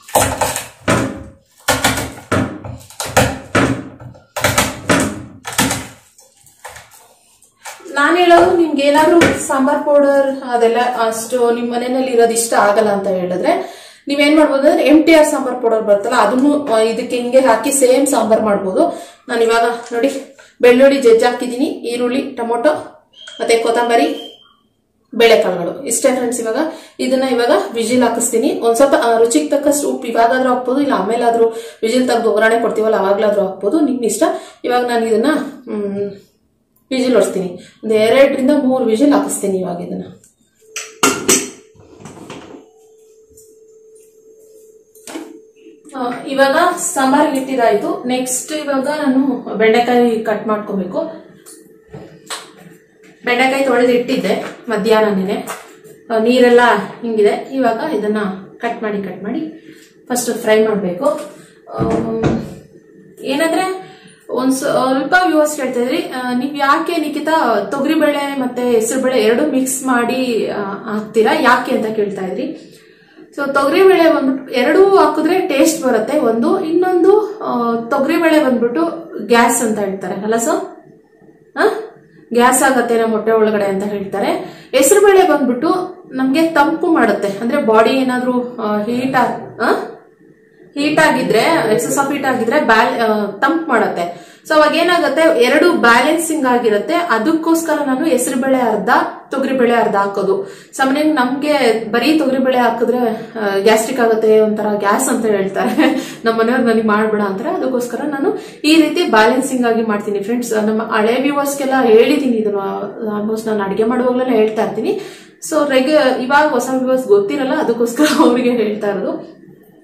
ನಾನು ಹೇಳೋದು ನಿಮ್ಗೆ ಏನಾದ್ರೂ ಸಾಂಬಾರ್ ಪೌಡರ್ ಅದೆಲ್ಲ ಅಷ್ಟು ನಿಮ್ಮ ಮನೆಯಲ್ಲಿ ಇರೋದು ಇಷ್ಟ ಆಗಲ್ಲ ಅಂತ ಹೇಳಿದ್ರೆ ನೀವೇನ್ ಮಾಡ್ಬೋದು ಅಂದ್ರೆ M T R sambar powder ಬರ್ತಲ್ಲ ಅದನ್ನು ಆ, ಇದಕ್ಕೆ ಹಿಂಗೆ ಹಾಕಿ ಸೇಮ್ ಸಾಂಬಾರ್ ಮಾಡ್ಬೋದು ನಾನು ಇವಾಗ ನೋಡಿ ಬೆಳ್ಳುಳ್ಳಿ ಜಜ್ಜಿ ಹಾಕಿದ್ದೀನಿ ಈರುಳ್ಳಿ ಟೊಮೊಟೊ ಮತ್ತೆ ಕೊತ್ತಂಬರಿ ಬೇಳೆಕಾಳುಗಳು ಇಷ್ಟೇ ಫ್ರೆಂಡ್ಸ್ ಇವಾಗ ಇದನ್ನ ಇವಾಗ ವಿಜಿಲ್ ಹಾಕಿಸ್ತೀನಿ ಒಂದ್ ಸ್ವಲ್ಪ ಆ, ರುಚಿಗೆ ತಕ್ಕಷ್ಟು ಉಪ್ಪು ಇವಾಗಾದ್ರೂ ಹಾಕ್ಬೋದು ಇಲ್ಲ ಆಮೇಲಾದ್ರೂ ವಿಜಿಲ್ ತೆಗೆದು ಒಗ್ಗರಣೆ ಕೊಡ್ತೀವಲ್ಲ ಅವಾಗ್ಲಾದ್ರೂ ಹಾಕ್ಬೋದು ನಿಮ್ ಇಷ್ಟ ಇವಾಗ ನಾನು ಇದನ್ನ ಮ್, ವಿಜಿಲ್ ಹೊಡ್ಸ್ತೀನಿ ಒಂದು ಎರಡರಿಂದ ಮೂರು ವಿಜಿಲ್ ಹಾಕಿಸ್ತೀನಿ ಇವಾಗ ಇದನ್ನ ಆ, ಇವಾಗ ಸಾಂಬಾರಿಗೆ ಇಟ್ಟಿದಾಯ್ತು ನೆಕ್ಸ್ಟ್ ಇವಾಗ ನಾನು ಬೆಂಡೆಕಾಯಿ ಕಟ್ ಮಾಡ್ಕೋಬೇಕು ಬೆಂಡೆಕಾಯಿ ತೊಳೆದು ಇಟ್ಟಿದ್ದೆ ಮಧ್ಯಾಹ್ನನೇ ಆ, ನೀರೆಲ್ಲ ಹಿಂಗಿದೆ ಇವಾಗ ಇದನ್ನ ಕಟ್ ಮಾಡಿ ಕಟ್ ಮಾಡಿ ಫಸ್ಟ್ ಫ್ರೈ ಮಾಡಬೇಕು ಏನಂದ್ರೆ ಒಂದ್ ಸ್ವಲ್ಪ ವ್ಯೂವರ್ಸ್ ಕೇಳ್ತಾ ಇದ್ರಿ ಆ, ನೀವ್ ಯಾಕೆ ನಿಖಿತಾ ತೊಗರಿಬೇಳೆ ಮತ್ತೆ ಹೆಸರುಬೇಳೆ ಎರಡು ಮಿಕ್ಸ್ ಮಾಡಿ ಆ, ಹಾಕ್ತೀರಾ ಯಾಕೆ ಅಂತ ಕೇಳ್ತಾ ಇದ್ರಿ ಸೊ ತೊಗರಿಬೇಳೆ ಬಂದ್ಬಿಟ್ಟು ಎರಡೂ ಹಾಕಿದ್ರೆ ಟೇಸ್ಟ್ ಬರುತ್ತೆ ಒಂದು ಇನ್ನೊಂದು ಆ, ತೊಗರಿಬೇಳೆ ಬಂದ್ಬಿಟ್ಟು ಗ್ಯಾಸ್ ಅಂತ ಹೇಳ್ತಾರೆ ಅಲ್ಲ ಸರ್ ಗ್ಯಾಸ್ ಆಗತ್ತೆ ನಮ್ಮ ಹೊಟ್ಟೆ ಒಳಗಡೆ ಅಂತ ಹೇಳ್ತಾರೆ ಹೆಸರುಬೇಳೆ ಬಂದ್ಬಿಟ್ಟು ನಮ್ಗೆ ತಂಪು ಮಾಡುತ್ತೆ ಅಂದ್ರೆ ಬಾಡಿ ಏನಾದ್ರೂ ಹೀಟ್ ಹೀಟ್ ಆಗಿದ್ರೆ ಎಕ್ಸಸ್ ಆಫ್ ಹೀಟ್ ಆಗಿದ್ರೆ ಬ್ಯಾಲ್ ತಂಪ್ ಮಾಡತ್ತೆ ಸೊ ಅವಾಗ ಏನಾಗುತ್ತೆ ಎರಡು ಬ್ಯಾಲೆನ್ಸಿಂಗ್ ಆಗಿರುತ್ತೆ ಅದಕ್ಕೋಸ್ಕರ ನಾನು ಹೆಸರುಬೇಳೆ ಅರ್ಧ ತೊಗರಿಬೇಳೆ ಅರ್ಧ ಹಾಕೋದು ಸಾಮಾನ್ಯ ನಮ್ಗೆ ಬರೀ ತೊಗರಿಬೇಳೆ ಹಾಕಿದ್ರೆ ಗ್ಯಾಸ್ಟ್ರಿಕ್ ಆಗುತ್ತೆ ಒಂಥರ ಗ್ಯಾಸ್ ಅಂತ ಹೇಳ್ತಾರೆ ನಮ್ಮ ಮನೆಯವ್ರು ನನಗೆ ಮಾಡ್ಬೇಡ ಅಂತಾರೆ ಅದಕ್ಕೋಸ್ಕರ ನಾನು ಈ ರೀತಿ ಬ್ಯಾಲೆನ್ಸಿಂಗ್ ಆಗಿ ಮಾಡ್ತೀನಿ ಫ್ರೆಂಡ್ಸ್ ನಮ್ಮ ಹಳೆ ವ್ಯೂವರ್ಸ್ಗೆಲ್ಲ ಹೇಳಿದೀನಿ ಇದನ್ನ ಆಲ್ಮೋಸ್ಟ್ ನಾನು ಅಡಿಗೆ ಮಾಡುವಾಗಲೆಲ್ಲ ಹೇಳ್ತಾ ಇರ್ತೀನಿ ಸೊ ರೆಗ್ಯು ಇವಾಗ ಹೊಸ ವ್ಯೂವರ್ಸ್ ಗೊತ್ತಿರಲ್ಲ ಅದಕ್ಕೋಸ್ಕರ ಅವರಿಗೆ ಹೇಳ್ತಾ ಇರೋದು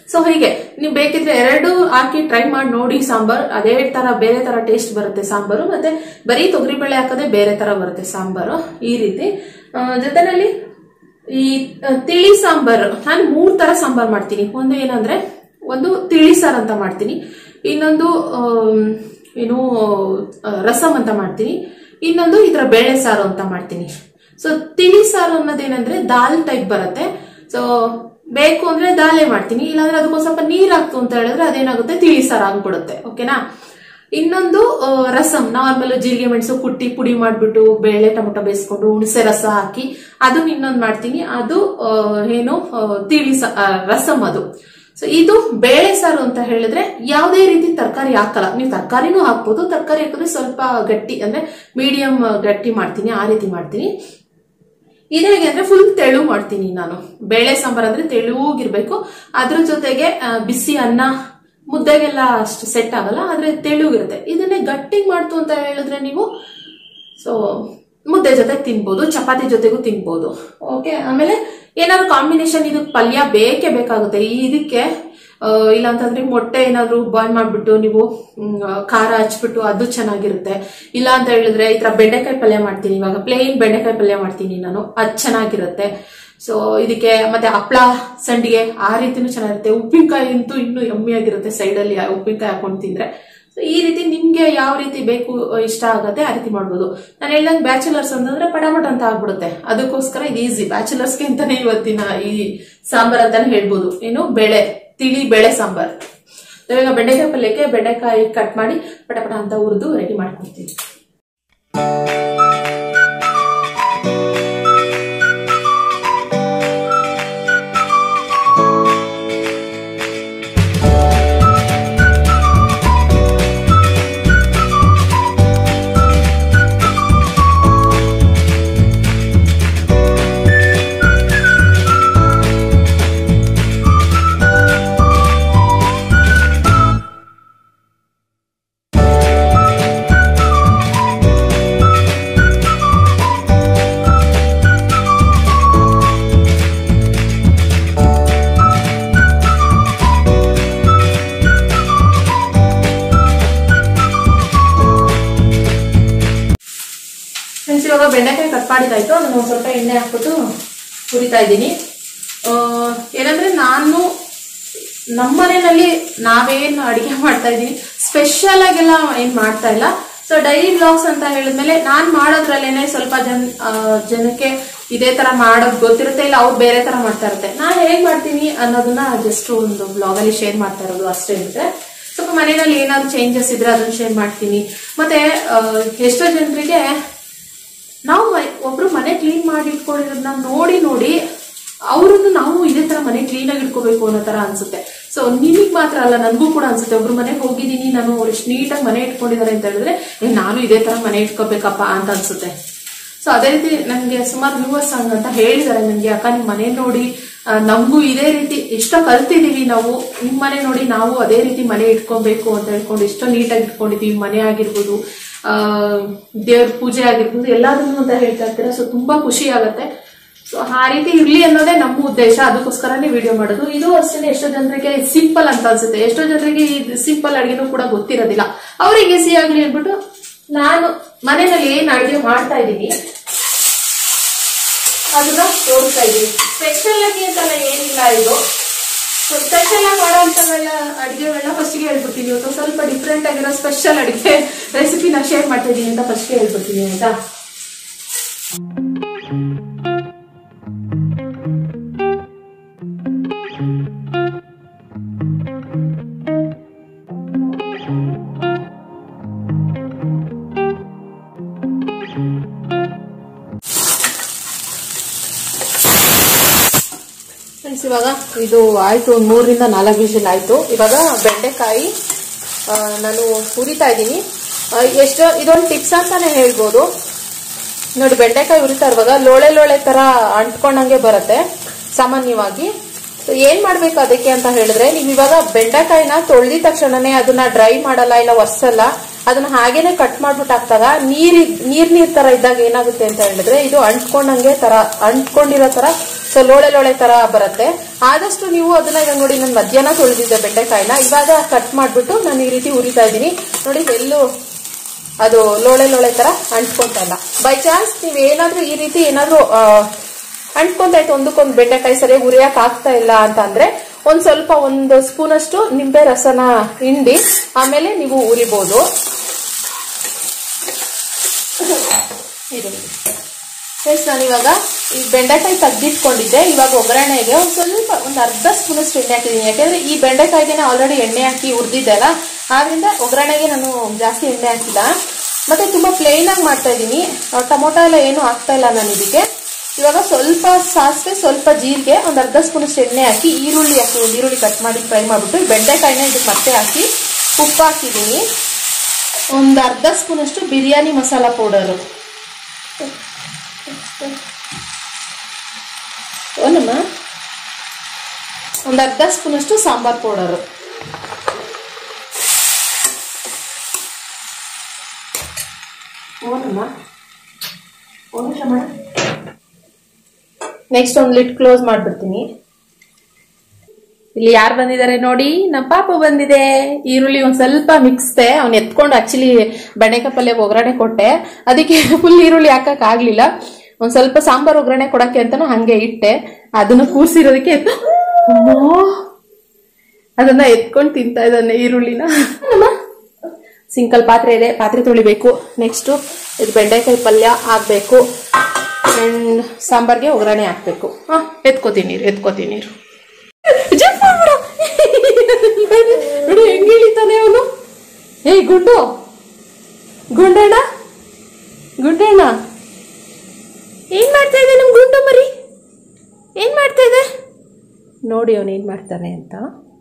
ಸೊ ಹೀಗೆ ನೀವು ಬೇಕಿದ್ರೆ ಎರಡು ಹಾಕಿ ಟ್ರೈ ಮಾಡಿ ನೋಡಿ ಸಾಂಬಾರ್ ಅದೇ ತರ ಬೇರೆ ತರ ಟೇಸ್ಟ್ ಬರುತ್ತೆ ಸಾಂಬಾರು ಮತ್ತೆ ಬರೀ ತೊಗರಿಬೇಳೆ ಹಾಕದೆ ಬೇರೆ ತರ ಬರುತ್ತೆ ಸಾಂಬಾರು ಈ ರೀತಿ ಆ, ಜೊತೆನಲ್ಲಿ ಈ ಆ, ತಿಳಿ ಸಾಂಬಾರು ನಾನು ಮೂರ್ ತರ ಸಾಂಬಾರ್ ಮಾಡ್ತೀನಿ ಒಂದು ಏನಂದ್ರೆ ಒಂದು ತಿಳಿ ಸಾರು ಅಂತ ಮಾಡ್ತೀನಿ ಇನ್ನೊಂದು ಆಮ್, ಏನು ಆ, ರಸಂ ಅಂತ ಮಾಡ್ತೀನಿ ಇನ್ನೊಂದು ಇದರ ಬೇಳೆ ಸಾರು ಅಂತ ಮಾಡ್ತೀನಿ ಸೊ ತಿಳಿ ಸಾರು ಅನ್ನೋದೇನಂದ್ರೆ ದಾಲ್ ಟೈಪ್ ಬರುತ್ತೆ ಸೊ ಬೇಕು ಅಂದ್ರೆ ದಾಲೆ ಮಾಡ್ತೀನಿ ಇಲ್ಲಾಂದ್ರೆ ಅದಕ್ಕೊಂದ್ ಸ್ವಲ್ಪ ನೀರ್ ಹಾಕ್ತು ಅಂತ ಹೇಳಿದ್ರೆ ಅದೇನಾಗುತ್ತೆ ತಿಳಿ ಸಾರು ಆಗ್ಬಿಡುತ್ತೆ ಓಕೆನಾ ಇನ್ನೊಂದು ಆ, ರಸಂ ನಾರ್ಮಲ್ ಜೀರಿಗೆ ಮೆಣಸು ಕುಟ್ಟಿ ಪುಡಿ ಮಾಡ್ಬಿಟ್ಟು ಬೇಳೆ ಟೊಮೊಟೊ ಬೇಯಿಸ್ಕೊಂಡು ಹುಣಸೆ ರಸ ಹಾಕಿ ಅದನ್ನ ಇನ್ನೊಂದು ಮಾಡ್ತೀನಿ ಅದು ಆ, ಏನು ಆ, ತಿಳಿ ಸ- ಆ, ರಸಂ ಅದು ಸೊ ಇದು ಬೇಳೆ ಸಾರು ಅಂತ ಹೇಳಿದ್ರೆ ಯಾವುದೇ ರೀತಿ ತರಕಾರಿ ಹಾಕಲ್ಲ ನೀವು ತರಕಾರಿನೂ ಹಾಕ್ಬೋದು ತರಕಾರಿ ಹಾಕಿದ್ರೆ ಸ್ವಲ್ಪ ಗಟ್ಟಿ ಅಂದ್ರೆ ಮೀಡಿಯಂ ಗಟ್ಟಿ ಮಾಡ್ತೀನಿ ಆ ರೀತಿ ಮಾಡ್ತೀನಿ ಇದು ಹೇಗೆ ಅಂದ್ರೆ ಫುಲ್ ತೆಳು ಮಾಡ್ತೀನಿ ನಾನು ಬೇಳೆ ಸಾಂಬಾರ್ ಅಂದ್ರೆ ತೆಳುಗಿರ್ಬೇಕು ಅದ್ರ ಜೊತೆಗೆ ಆ, ಬಿಸಿ ಅನ್ನ ಮುದ್ದೆಗೆಲ್ಲ ಅಷ್ಟು ಸೆಟ್ ಆಗಲ್ಲ ಆದ್ರೆ ತೆಳುಗಿರುತ್ತೆ ಇದನ್ನೇ ಗಟ್ಟಿಗೆ ಮಾಡ್ತು ಅಂತ ಹೇಳಿದ್ರೆ ನೀವು ಸೊ ಮುದ್ದೆ ಜೊತೆ ತಿನ್ಬೋದು ಚಪಾತಿ ಜೊತೆಗೂ ತಿನ್ಬೋದು ಓಕೆ ಆಮೇಲೆ ಏನಾದ್ರು ಕಾಂಬಿನೇಷನ್ ಇದಕ್ಕೆ ಪಲ್ಯ ಬೇಕೇ ಬೇಕಾಗುತ್ತೆ ಈ ಇದಕ್ಕೆ ಆ, ಇಲ್ಲ ಅಂತಂದ್ರೆ ಮೊಟ್ಟೆ ಏನಾದ್ರು ಬಾಯ್ಲ್ ಮಾಡ್ಬಿಟ್ಟು ನೀವು ಮ್, ಖಾರ ಹಚ್ಬಿಟ್ಟು ಅದು ಚೆನ್ನಾಗಿರುತ್ತೆ ಇಲ್ಲ ಅಂತ ಹೇಳಿದ್ರೆ ಈ ತರ ಬೆಂಡೆಕಾಯಿ ಪಲ್ಯ ಮಾಡ್ತೀನಿ ಇವಾಗ ಪ್ಲೇನ್ ಬೆಂಡೆಕಾಯಿ ಪಲ್ಯ ಮಾಡ್ತೀನಿ ನಾನು ಅದು ಚೆನ್ನಾಗಿರುತ್ತೆ ಸೊ ಇದಕ್ಕೆ ಮತ್ತೆ ಹಪ್ಳ ಸಂಡಿಗೆ ಆ ರೀತಿನೂ ಚೆನ್ನಾಗಿರುತ್ತೆ ಉಪ್ಪಿನಕಾಯಿ ಅಂತೂ ಇನ್ನೂ ಯಮ್ಮಿಯಾಗಿರುತ್ತೆ ಸೈಡಲ್ಲಿ ಉಪ್ಪಿನಕಾಯಿ ಹಾಕೊಂಡು ತಿಂದ್ರೆ ಸೊ ಈ ರೀತಿ ನಿಮ್ಗೆ ಯಾವ ರೀತಿ ಬೇಕು ಇಷ್ಟ ಆಗತ್ತೆ ಆ ರೀತಿ ಮಾಡ್ಬೋದು ನಾನು ಹೇಳ್ದಂಗೆ ಬ್ಯಾಚುಲರ್ಸ್ ಅಂತಂದ್ರೆ ಪಟಾಪಟ್ ಅಂತ ಆಗ್ಬಿಡುತ್ತೆ ಅದಕ್ಕೋಸ್ಕರ ಇದು ಈಸಿ ಬ್ಯಾಚುಲರ್ಸ್ಗೆ ಅಂತಾನೆ ಇವತ್ತಿನ ಈ ಸಾಂಬಾರ್ ಅಂತಾನೆ ಹೇಳ್ಬೋದು ಏನು ಬೆಳೆ ತಿಳಿ ಬೇಳೆ ಸಾಂಬಾರ್ ಇವಾಗ ಬೆಂಡೆಕಾಯಿ ಪಲ್ಯಕ್ಕೆ ಬೆಂಡೆಕಾಯಿ ಕಟ್ ಮಾಡಿ ಪಟಪಟ ಅಂತ ಹುರಿದು ರೆಡಿ ಮಾಡ್ಕೊಡ್ತೀನಿ ಫ್ರೆಂಡ್ಸ್ ಇವಾಗ ಬೆಂಡೆಕಾಯಿ ಕಟ್ ಮಾಡಿದಾಯ್ತು ಅದನ್ನ ಒಂದ್ ಸ್ವಲ್ಪ ಎಣ್ಣೆ ಹಾಕ್ಬಿಟ್ಟು ಹುರಿತಾ ಇದ್ದೀನಿ ಆ, ಏನಂದ್ರೆ ನಾನು ನಮ್ಮ ಮನೆಯಲ್ಲಿ ನಾವೇನ್ ಅಡಿಗೆ ಮಾಡ್ತಾ ಇದೀವಿ ಸ್ಪೆಷಲ್ ಆಗೆಲ್ಲ ಏನ್ ಮಾಡ್ತಾ ಇಲ್ಲ ಸೊ ಡೈಲಿ ಬ್ಲಾಗ್ಸ್ ಅಂತ ಹೇಳಿದ್ಮೇಲೆ ನಾನ್ ಮಾಡೋದ್ರಲ್ಲೇನೆ ಸ್ವಲ್ಪ ಜನ ಆ, ಜನಕ್ಕೆ ಇದೇ ತರ ಮಾಡೋದ್ ಗೊತ್ತಿರುತ್ತೆ ಇಲ್ಲ ಅವ್ರು ಬೇರೆ ತರ ಮಾಡ್ತಾ ಇರುತ್ತೆ ನಾನ್ ಹೇಗ್ ಮಾಡ್ತೀನಿ ಅನ್ನೋದನ್ನ ಜಸ್ಟ್ ಒಂದು ಬ್ಲಾಗ್ ಅಲ್ಲಿ ಶೇರ್ ಮಾಡ್ತಾ ಇರೋದು ಅಷ್ಟೇ ಇರುತ್ತೆ ಸ್ವಲ್ಪ ಮನೆಯಲ್ಲಿ ಏನಾದ್ರು ಚೇಂಜಸ್ ಇದ್ರೆ ಅದನ್ನ ಶೇರ್ ಮಾಡ್ತೀನಿ ಮತ್ತೆ ಆ, ಎಷ್ಟೋ ಜನರಿಗೆ ನಾವು ಮ- ಒಬ್ರು ಮನೆ ಕ್ಲೀನ್ ಮಾಡಿ ಇಟ್ಕೊಂಡಿರೋದನ್ನ ನೋಡಿ ನೋಡಿ ಅವ್ರನ್ನು ನಾವು ಇದೇ ತರ ಮನೆ ಕ್ಲೀನ್ ಆಗಿ ಇಟ್ಕೋಬೇಕು ಅನ್ನೋ ತರ ಅನ್ಸುತ್ತೆ ಸೊ ನಿಮಗ್ ಮಾತ್ರ ಅಲ್ಲ ನನಗೂ ಕೂಡ ಅನ್ಸುತ್ತೆ ಒಬ್ರು ಮನೆಗೆ ಹೋಗಿದ್ದೀನಿ ನಾನು ಅವ್ರು ಎಷ್ಟು ನೀಟಾಗಿ ಮನೆ ಇಟ್ಕೊಂಡಿದ್ದಾರೆ ಅಂತ ಹೇಳಿದ್ರೆ ಏ, ನಾನು ಇದೇ ತರ ಮನೆ ಇಟ್ಕೋಬೇಕಪ್ಪ ಅಂತ ಅನ್ಸುತ್ತೆ ಸೊ ಅದೇ ರೀತಿ ನನಗೆ ಸುಮಾರು ವ್ಯೂವರ್ಸ್ ಅಂತ ಹೇಳಿದ್ದಾರೆ ನನಗೆ ಅಕ್ಕ ನಿಮ್ ಮನೆ ನೋಡಿ ಆ, ನಮಗೂ ಇದೇ ರೀತಿ ಎಷ್ಟೋ ಕಲ್ತಿದೀವಿ ನಾವು ನಿಮ್ ಮನೆ ನೋಡಿ ನಾವು ಅದೇ ರೀತಿ ಮನೆ ಇಟ್ಕೊಬೇಕು ಅಂತ ಹೇಳ್ಕೊಂಡು ಎಷ್ಟೋ ನೀಟಾಗಿ ಇಟ್ಕೊಂಡಿದೀವಿ ಮನೆ ಆಗಿರ್ಬೋದು ಆ ದೇವ್ರ ಪೂಜೆ ಆಗಿರ್ಬೋದು ಎಲ್ಲದನ್ನು ಅಂತ ಹೇಳ್ತಾ ಇರ್ತೀರಾ ಸೊ ತುಂಬಾ ಖುಷಿ ಆಗತ್ತೆ ಸೊ ಆ ರೀತಿ ಇರ್ಲಿ ಅನ್ನೋದೇ ನಮ್ಮ ಉದ್ದೇಶ ಅದಕ್ಕೋಸ್ಕರನೇ ವಿಡಿಯೋ ಮಾಡೋದು ಇದು ಅಷ್ಟೇ ಎಷ್ಟೋ ಜನರಿಗೆ ಸಿಂಪಲ್ ಅಂತ ಅನ್ಸುತ್ತೆ ಎಷ್ಟೋ ಜನರಿಗೆ ಈ ಸಿಂಪಲ್ ಅಡಿಗೆನೂ ಕೂಡ ಗೊತ್ತಿರೋದಿಲ್ಲ ಅವ್ರಿಗೆ ಈಸಿ ಆಗ್ಲಿ ಅಂದ್ಬಿಟ್ಟು ನಾನು ಮನೆಯಲ್ಲಿ ಏನ್ ಅಡಿಗೆ ಮಾಡ್ತಾ ಇದ್ದೀನಿ ಅದನ್ನ ತೋರಿಸ್ತಾ ಇದ್ದೀನಿ ಸ್ಪೆಷಲ್ ಆಗಿ ಅಂತೆಲ್ಲ ಏನಿಲ್ಲ ಇದು ಸ್ಪೆಷಲ್ ಆಗಿ ಮಾಡೋ ಅಂತವೆಲ್ಲ ಅಡಿಗೆಗಳನ್ನ ಫಸ್ಟ್ಗೆ ಹೇಳ್ಬಿಡ್ತೀನಿ ಇವತ್ತು ಸ್ವಲ್ಪ ಡಿಫ್ರೆಂಟ್ ಆಗಿರೋ ಸ್ಪೆಷಲ್ ಅಡಿಗೆ ರೆಸಿಪಿನ ಶೇರ್ ಮಾಡ್ತಾ ಇದ್ದೀನಿ ಅಂತ ಫಸ್ಟ್ಗೆ ಹೇಳ್ಬಿಡ್ತೀನಿ ಆಯ್ತಾ ಫ್ರೆಂಡ್ಸ್ ಇವಾಗ ಇದು ಆಯ್ತು ಒಂದು ಮೂರರಿಂದ ನಾಲ್ಕು ವಿಷಲ್ ಆಯ್ತು ಇವಾಗ ಬೆಂಡೆಕಾಯಿ ಆ, ನಾನು ಹುರಿತಾ ಇದ್ದೀನಿ ಎಷ್ಟು ಇದೊಂದು ಟಿಪ್ಸ್ ಅಂತಾನೆ ಹೇಳ್ಬೋದು ನೋಡಿ ಬೆಂಡೆಕಾಯಿ ಹುರಿತಾ ಇರುವಾಗ ಲೋಳೆ ಲೋಳೆ ತರ ಅಂಟ್ಕೊಂಡಂಗೆ ಬರುತ್ತೆ ಸಾಮಾನ್ಯವಾಗಿ ಸೊ ಏನ್ ಮಾಡ್ಬೇಕು ಅದಕ್ಕೆ ಅಂತ ಹೇಳಿದ್ರೆ ನೀವು ಇವಾಗ ಬೆಂಡೆಕಾಯಿನ ತೊಳೆದ ತಕ್ಷಣನೇ ಅದನ್ನ ಡ್ರೈ ಮಾಡಲ್ಲ ಇಲ್ಲ ಒರ್ಸಲ್ಲ ಅದನ್ನ ಹಾಗೇನೆ ಕಟ್ ಮಾಡ್ಬಿಟ್ಟು ಹಾಕ್ದಾಗ ನೀರ್ ನೀರ್ ನೀರ್ ತರ ಇದ್ದಾಗ ಏನಾಗುತ್ತೆ ಅಂತ ಹೇಳಿದ್ರೆ ಇದು ಅಂಟ್ಕೊಂಡಂಗೆ ತರ ಅಂಟ್ಕೊಂಡಿರೋ ತರ ಸೊ ಲೋಳೆ ಲೋಳೆ ತರ ಬರುತ್ತೆ ಆದಷ್ಟು ನೀವು ಅದನ್ನ ಇವಾಗ ನೋಡಿ ನಾನು ಮಧ್ಯಾಹ್ನ ತೊಳೆದಿದ್ದೆ ಬೆಂಡೆಕಾಯಿನ ಇವಾಗ ಕಟ್ ಮಾಡ್ಬಿಟ್ಟು ನಾನು ಈ ರೀತಿ ಉರಿತಾ ಇದ್ದೀನಿ ನೋಡಿ ಎಲ್ಲೂ ಅದು ಲೋಳೆ ಲೋಳೆ ತರ ಅಂಟ್ಕೊಂತ ಇಲ್ಲ ಬೈ ಚಾನ್ಸ್ ನೀವ್ ಏನಾದ್ರೂ ಈ ರೀತಿ ಏನಾದ್ರೂ ಆ, ಅಂಟ್ಕೊಂತ ಇತ್ತು ಒಂದಕ್ಕೊಂದು ಬೆಂಡೆಕಾಯಿ ಸರಿಯಾಗಿ ಉರಿಯಕ್ ಆಗ್ತಾ ಇಲ್ಲ ಅಂತ ಅಂದ್ರೆ ಒಂದ್ ಸ್ವಲ್ಪ ಒಂದು ಸ್ಪೂನ್ ಅಷ್ಟು ನಿಂಬೆ ರಸನ ಹಿಂಡಿ ಆಮೇಲೆ ನೀವು ಉರಿಬಹುದು ಈರುಳ್ಳಿ ಫ್ರೆಂಡ್ಸ್ ನಾನು ಇವಾಗ ಈ ಬೆಂಡೆಕಾಯಿ ತೆಗ್ದಿಟ್ಕೊಂಡಿದ್ದೆ ಇವಾಗ ಒಗ್ಗರಣೆಗೆ ಒಂದು ಸ್ವಲ್ಪ ಒಂದು ಅರ್ಧ ಸ್ಪೂನ್ ಅಷ್ಟು ಎಣ್ಣೆ ಹಾಕಿದ್ದೀನಿ ಯಾಕೆಂದ್ರೆ ಈ ಬೆಂಡೆಕಾಯಿಗೆ ಆಲ್ರೆಡಿ ಎಣ್ಣೆ ಹಾಕಿ ಹುರಿದಿದ್ದೆ ಅಲ್ಲ ಆದ್ರಿಂದ ಒಗ್ಗರಣೆಗೆ ನಾನು ಜಾಸ್ತಿ ಎಣ್ಣೆ ಹಾಕಿಲ್ಲ ಮತ್ತೆ ತುಂಬಾ ಪ್ಲೇನ್ ಆಗಿ ಮಾಡ್ತಾ ಇದ್ದೀನಿ ಟೊಮೊಟೊ ಎಲ್ಲ ಏನು ಹಾಕ್ತಾ ಇಲ್ಲ ನಾನು ಇದಕ್ಕೆ ಇವಾಗ ಸ್ವಲ್ಪ ಸಾಸಿವೆ ಸ್ವಲ್ಪ ಜೀರಿಗೆ ಒಂದು ಅರ್ಧ ಸ್ಪೂನ್ ಅಷ್ಟು ಎಣ್ಣೆ ಹಾಕಿ ಈರುಳ್ಳಿ ಹಾಕಿ ಒಂದು ಈರುಳ್ಳಿ ಕಟ್ ಮಾಡಿ ಫ್ರೈ ಮಾಡಿಬಿಟ್ಟು ಈ ಬೆಂಡೆಕಾಯಿನ ಇದಕ್ಕೆ ಮತ್ತೆ ಹಾಕಿ ಉಪ್ಪು ಹಾಕಿದ್ದೀನಿ ಒಂದು ಅರ್ಧ ಸ್ಪೂನ್ ಅಷ್ಟು ಬಿರಿಯಾನಿ ಮಸಾಲ ಪೌಡರು ಒಂದಮ್ಮ ಒಂದು ಅರ್ಧ ಸ್ಪೂನ್ ಅಷ್ಟು ಸಾಂಬಾರ್ ಪೌಡರು ಓನಮ್ಮ ನೆಕ್ಸ್ಟ್ ಒಂದು ಲಿಟ್ ಕ್ಲೋಸ್ ಮಾಡ್ಬಿಡ್ತೀನಿ ಇಲ್ಲಿ ಯಾರು ಬಂದಿದ್ದಾರೆ ನೋಡಿ ನಮ್ಮ ಪಾಪು ಬಂದಿದೆ ಈರುಳ್ಳಿ ಒಂದ್ ಸ್ವಲ್ಪ ಮಿಕ್ಸ್ದೆ ಅವ್ನು ಎತ್ಕೊಂಡು ಆಕ್ಚುಲಿ ಬೆಂಡೆಕಾಯಿ ಪಲ್ಯಕ್ಕೆ ಒಗ್ಗರಣೆ ಕೊಟ್ಟೆ ಅದಕ್ಕೆ ಫುಲ್ ಈರುಳ್ಳಿ ಹಾಕಕ್ ಆಗ್ಲಿಲ್ಲ ಒಂದ್ ಸ್ವಲ್ಪ ಸಾಂಬಾರ್ ಒಗ್ಗರಣೆ ಕೊಡಕ್ಕೆ ಅಂತಾನು ಹಂಗೆ ಇಟ್ಟೆ ಅದನ್ನು ಕೂರ್ಸಿರೋದಕ್ಕೆ ಎತ್ತು ಅಮ್ಮೋ! ಅದನ್ನ ಎತ್ಕೊಂಡು ತಿಂತಾ ಇದ್ದಾನೆ ಈರುಳ್ಳಿನ ಅಮ್ಮ ಸಿಂಕಲ್ ಪಾತ್ರೆ ಇದೆ ಪಾತ್ರೆ ತೊಳಿಬೇಕು ನೆಕ್ಸ್ಟ್ ಇದು ಬೆಂಡೆಕಾಯಿ ಪಲ್ಯ ಹಾಕ್ಬೇಕು ಅಂಡ್ ಸಾಂಬಾರ್ಗೆ ಒಗ್ಗರಣೆ ಹಾಕ್ಬೇಕು ಹಾ ಎತ್ಕೋತೀನಿ ನೀರು ಎತ್ಕೋತೀನಿ ನೀರು ಜಂಪ್ ಮಾಡ್ಬಿಡು. ನೋಡಿ ಹೆಂಗ್ ಇಳಿತಾನೆ ಅವನು ಏಯ್ ಗುಂಡು ಗುಂಡಣ್ಣ ಗುಂಡಣ್ಣ ಏನ್ ಮಾಡ್ತಾ ಇದೆ ನಮ್ ಗುಂಡು ಮರಿ ಏನ್ ಮಾಡ್ತಾ ಇದೆ ನೋಡಿ ಅವನು ಏನ್ ಮಾಡ್ತಾನೆ ಅಂತ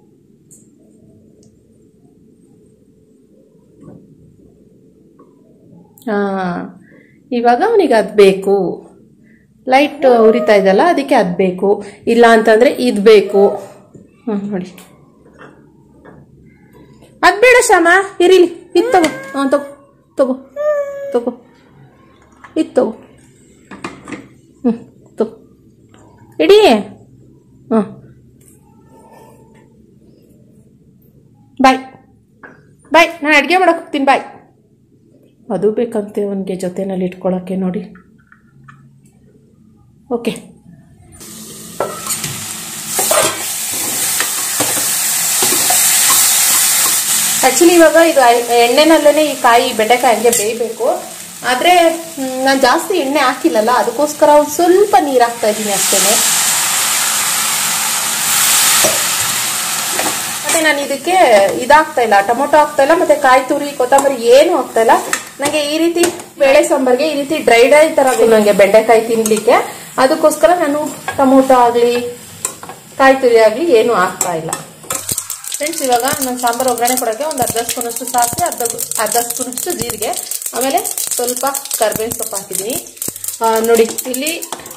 ಹಾ ಇವಾಗ ಅವನಿಗೆ ಅದ್ ಬೇಕು ಲೈಟ್ ಉರಿತಾ ಇದಲ್ಲ ಅದಕ್ಕೆ ಅದ್ ಬೇಕು ಇಲ್ಲ ಅಂತಂದ್ರೆ ಇದ್ ಬೇಕು ಹ್ಮ್ ನೋಡಿ ಅದ್ ಬೇಡ ಶ್ಯಾಮ ಇರಿಲಿ ಇದ್ ತಗೋ ಹಾ ತಗೋ ತಗೋ ತಗೋ ಇದ್ ತಗೋ ಹ್ಮ್ ತಗೋ ಇಡೀ ಹ್ಮ್ ಬಾಯ್ ಬಾಯ್ ನಾನು ಅಡುಗೆ ಮಾಡಕ್ ಹೋಗ್ತೀನಿ ಬಾಯ್ ಅದು ಬೇಕಂತೆ ಅವನಿಗೆ ಜೊತೆನಲ್ಲಿ ಇಟ್ಕೊಳಕ್ಕೆ ನೋಡಿ ಓಕೆ ಆಕ್ಚುಲಿ ಇವಾಗ ಇದು ಐ- ಎಣ್ಣೆನಲ್ಲೇ ಈ ಕಾಯಿ ಬೆಂಡೆಕಾಯಿ ಹಂಗೆ ಬೇಯಬೇಕು ಆದ್ರೆ ನಾನು ಜಾಸ್ತಿ ಎಣ್ಣೆ ಹಾಕಿಲ್ಲಲ್ಲ ಅದಕ್ಕೋಸ್ಕರ ಒಂದು ಸ್ವಲ್ಪ ನೀರು ಹಾಕ್ತಾ ಇದ್ದೀನಿ ಅಷ್ಟೇನೆ ಮತ್ತೆ ನಾನು ಇದಕ್ಕೆ ಇದಾಗ್ತಾ ಇಲ್ಲ ಟೊಮೊಟೊ ಹಾಕ್ತಾ ಇಲ್ಲ ಮತ್ತೆ ಕಾಯಿ ತುರಿ ಕೊತ್ತಂಬರಿ ಏನು ಹಾಕ್ತಾ ಇಲ್ಲ ನಂಗೆ ಈ ರೀತಿ ಬೇಳೆ ಸಾಂಬಾರ್ಗೆ ಈ ರೀತಿ ಡ್ರೈ ಡ್ರೈ ತರ ಬೇಕು ನಂಗೆ ಬೆಂಡೆಕಾಯಿ ತಿನ್ಲಿಕ್ಕೆ ಅದಕ್ಕೋಸ್ಕರ ನಾನು ಟೊಮೊಟೊ ಆಗ್ಲಿ ಕಾಯಿ ತುರಿ ಆಗ್ಲಿ ಏನು ಹಾಕ್ತಾ ಇಲ್ಲ ಫ್ರೆಂಡ್ಸ್ ಇವಾಗ ನಾನು ಸಾಂಬಾರು ಒಗ್ಗರಣೆ ಕೊಡೋಕ್ಕೆ ಒಂದು ಅರ್ಧ ಸ್ಪೂನ್ ಅಷ್ಟು ಸಾಸಿವೆ ಅರ್ಧ ಅರ್ಧ ಸ್ಪೂನ್ ಅಷ್ಟು ಜೀರಿಗೆ ಆಮೇಲೆ ಸ್ವಲ್ಪ ಕರ್ಬೇವಿನ ಸೊಪ್ಪು ಹಾಕಿದ್ದೀನಿ ಆ, ನೋಡಿ ಇಲ್ಲಿ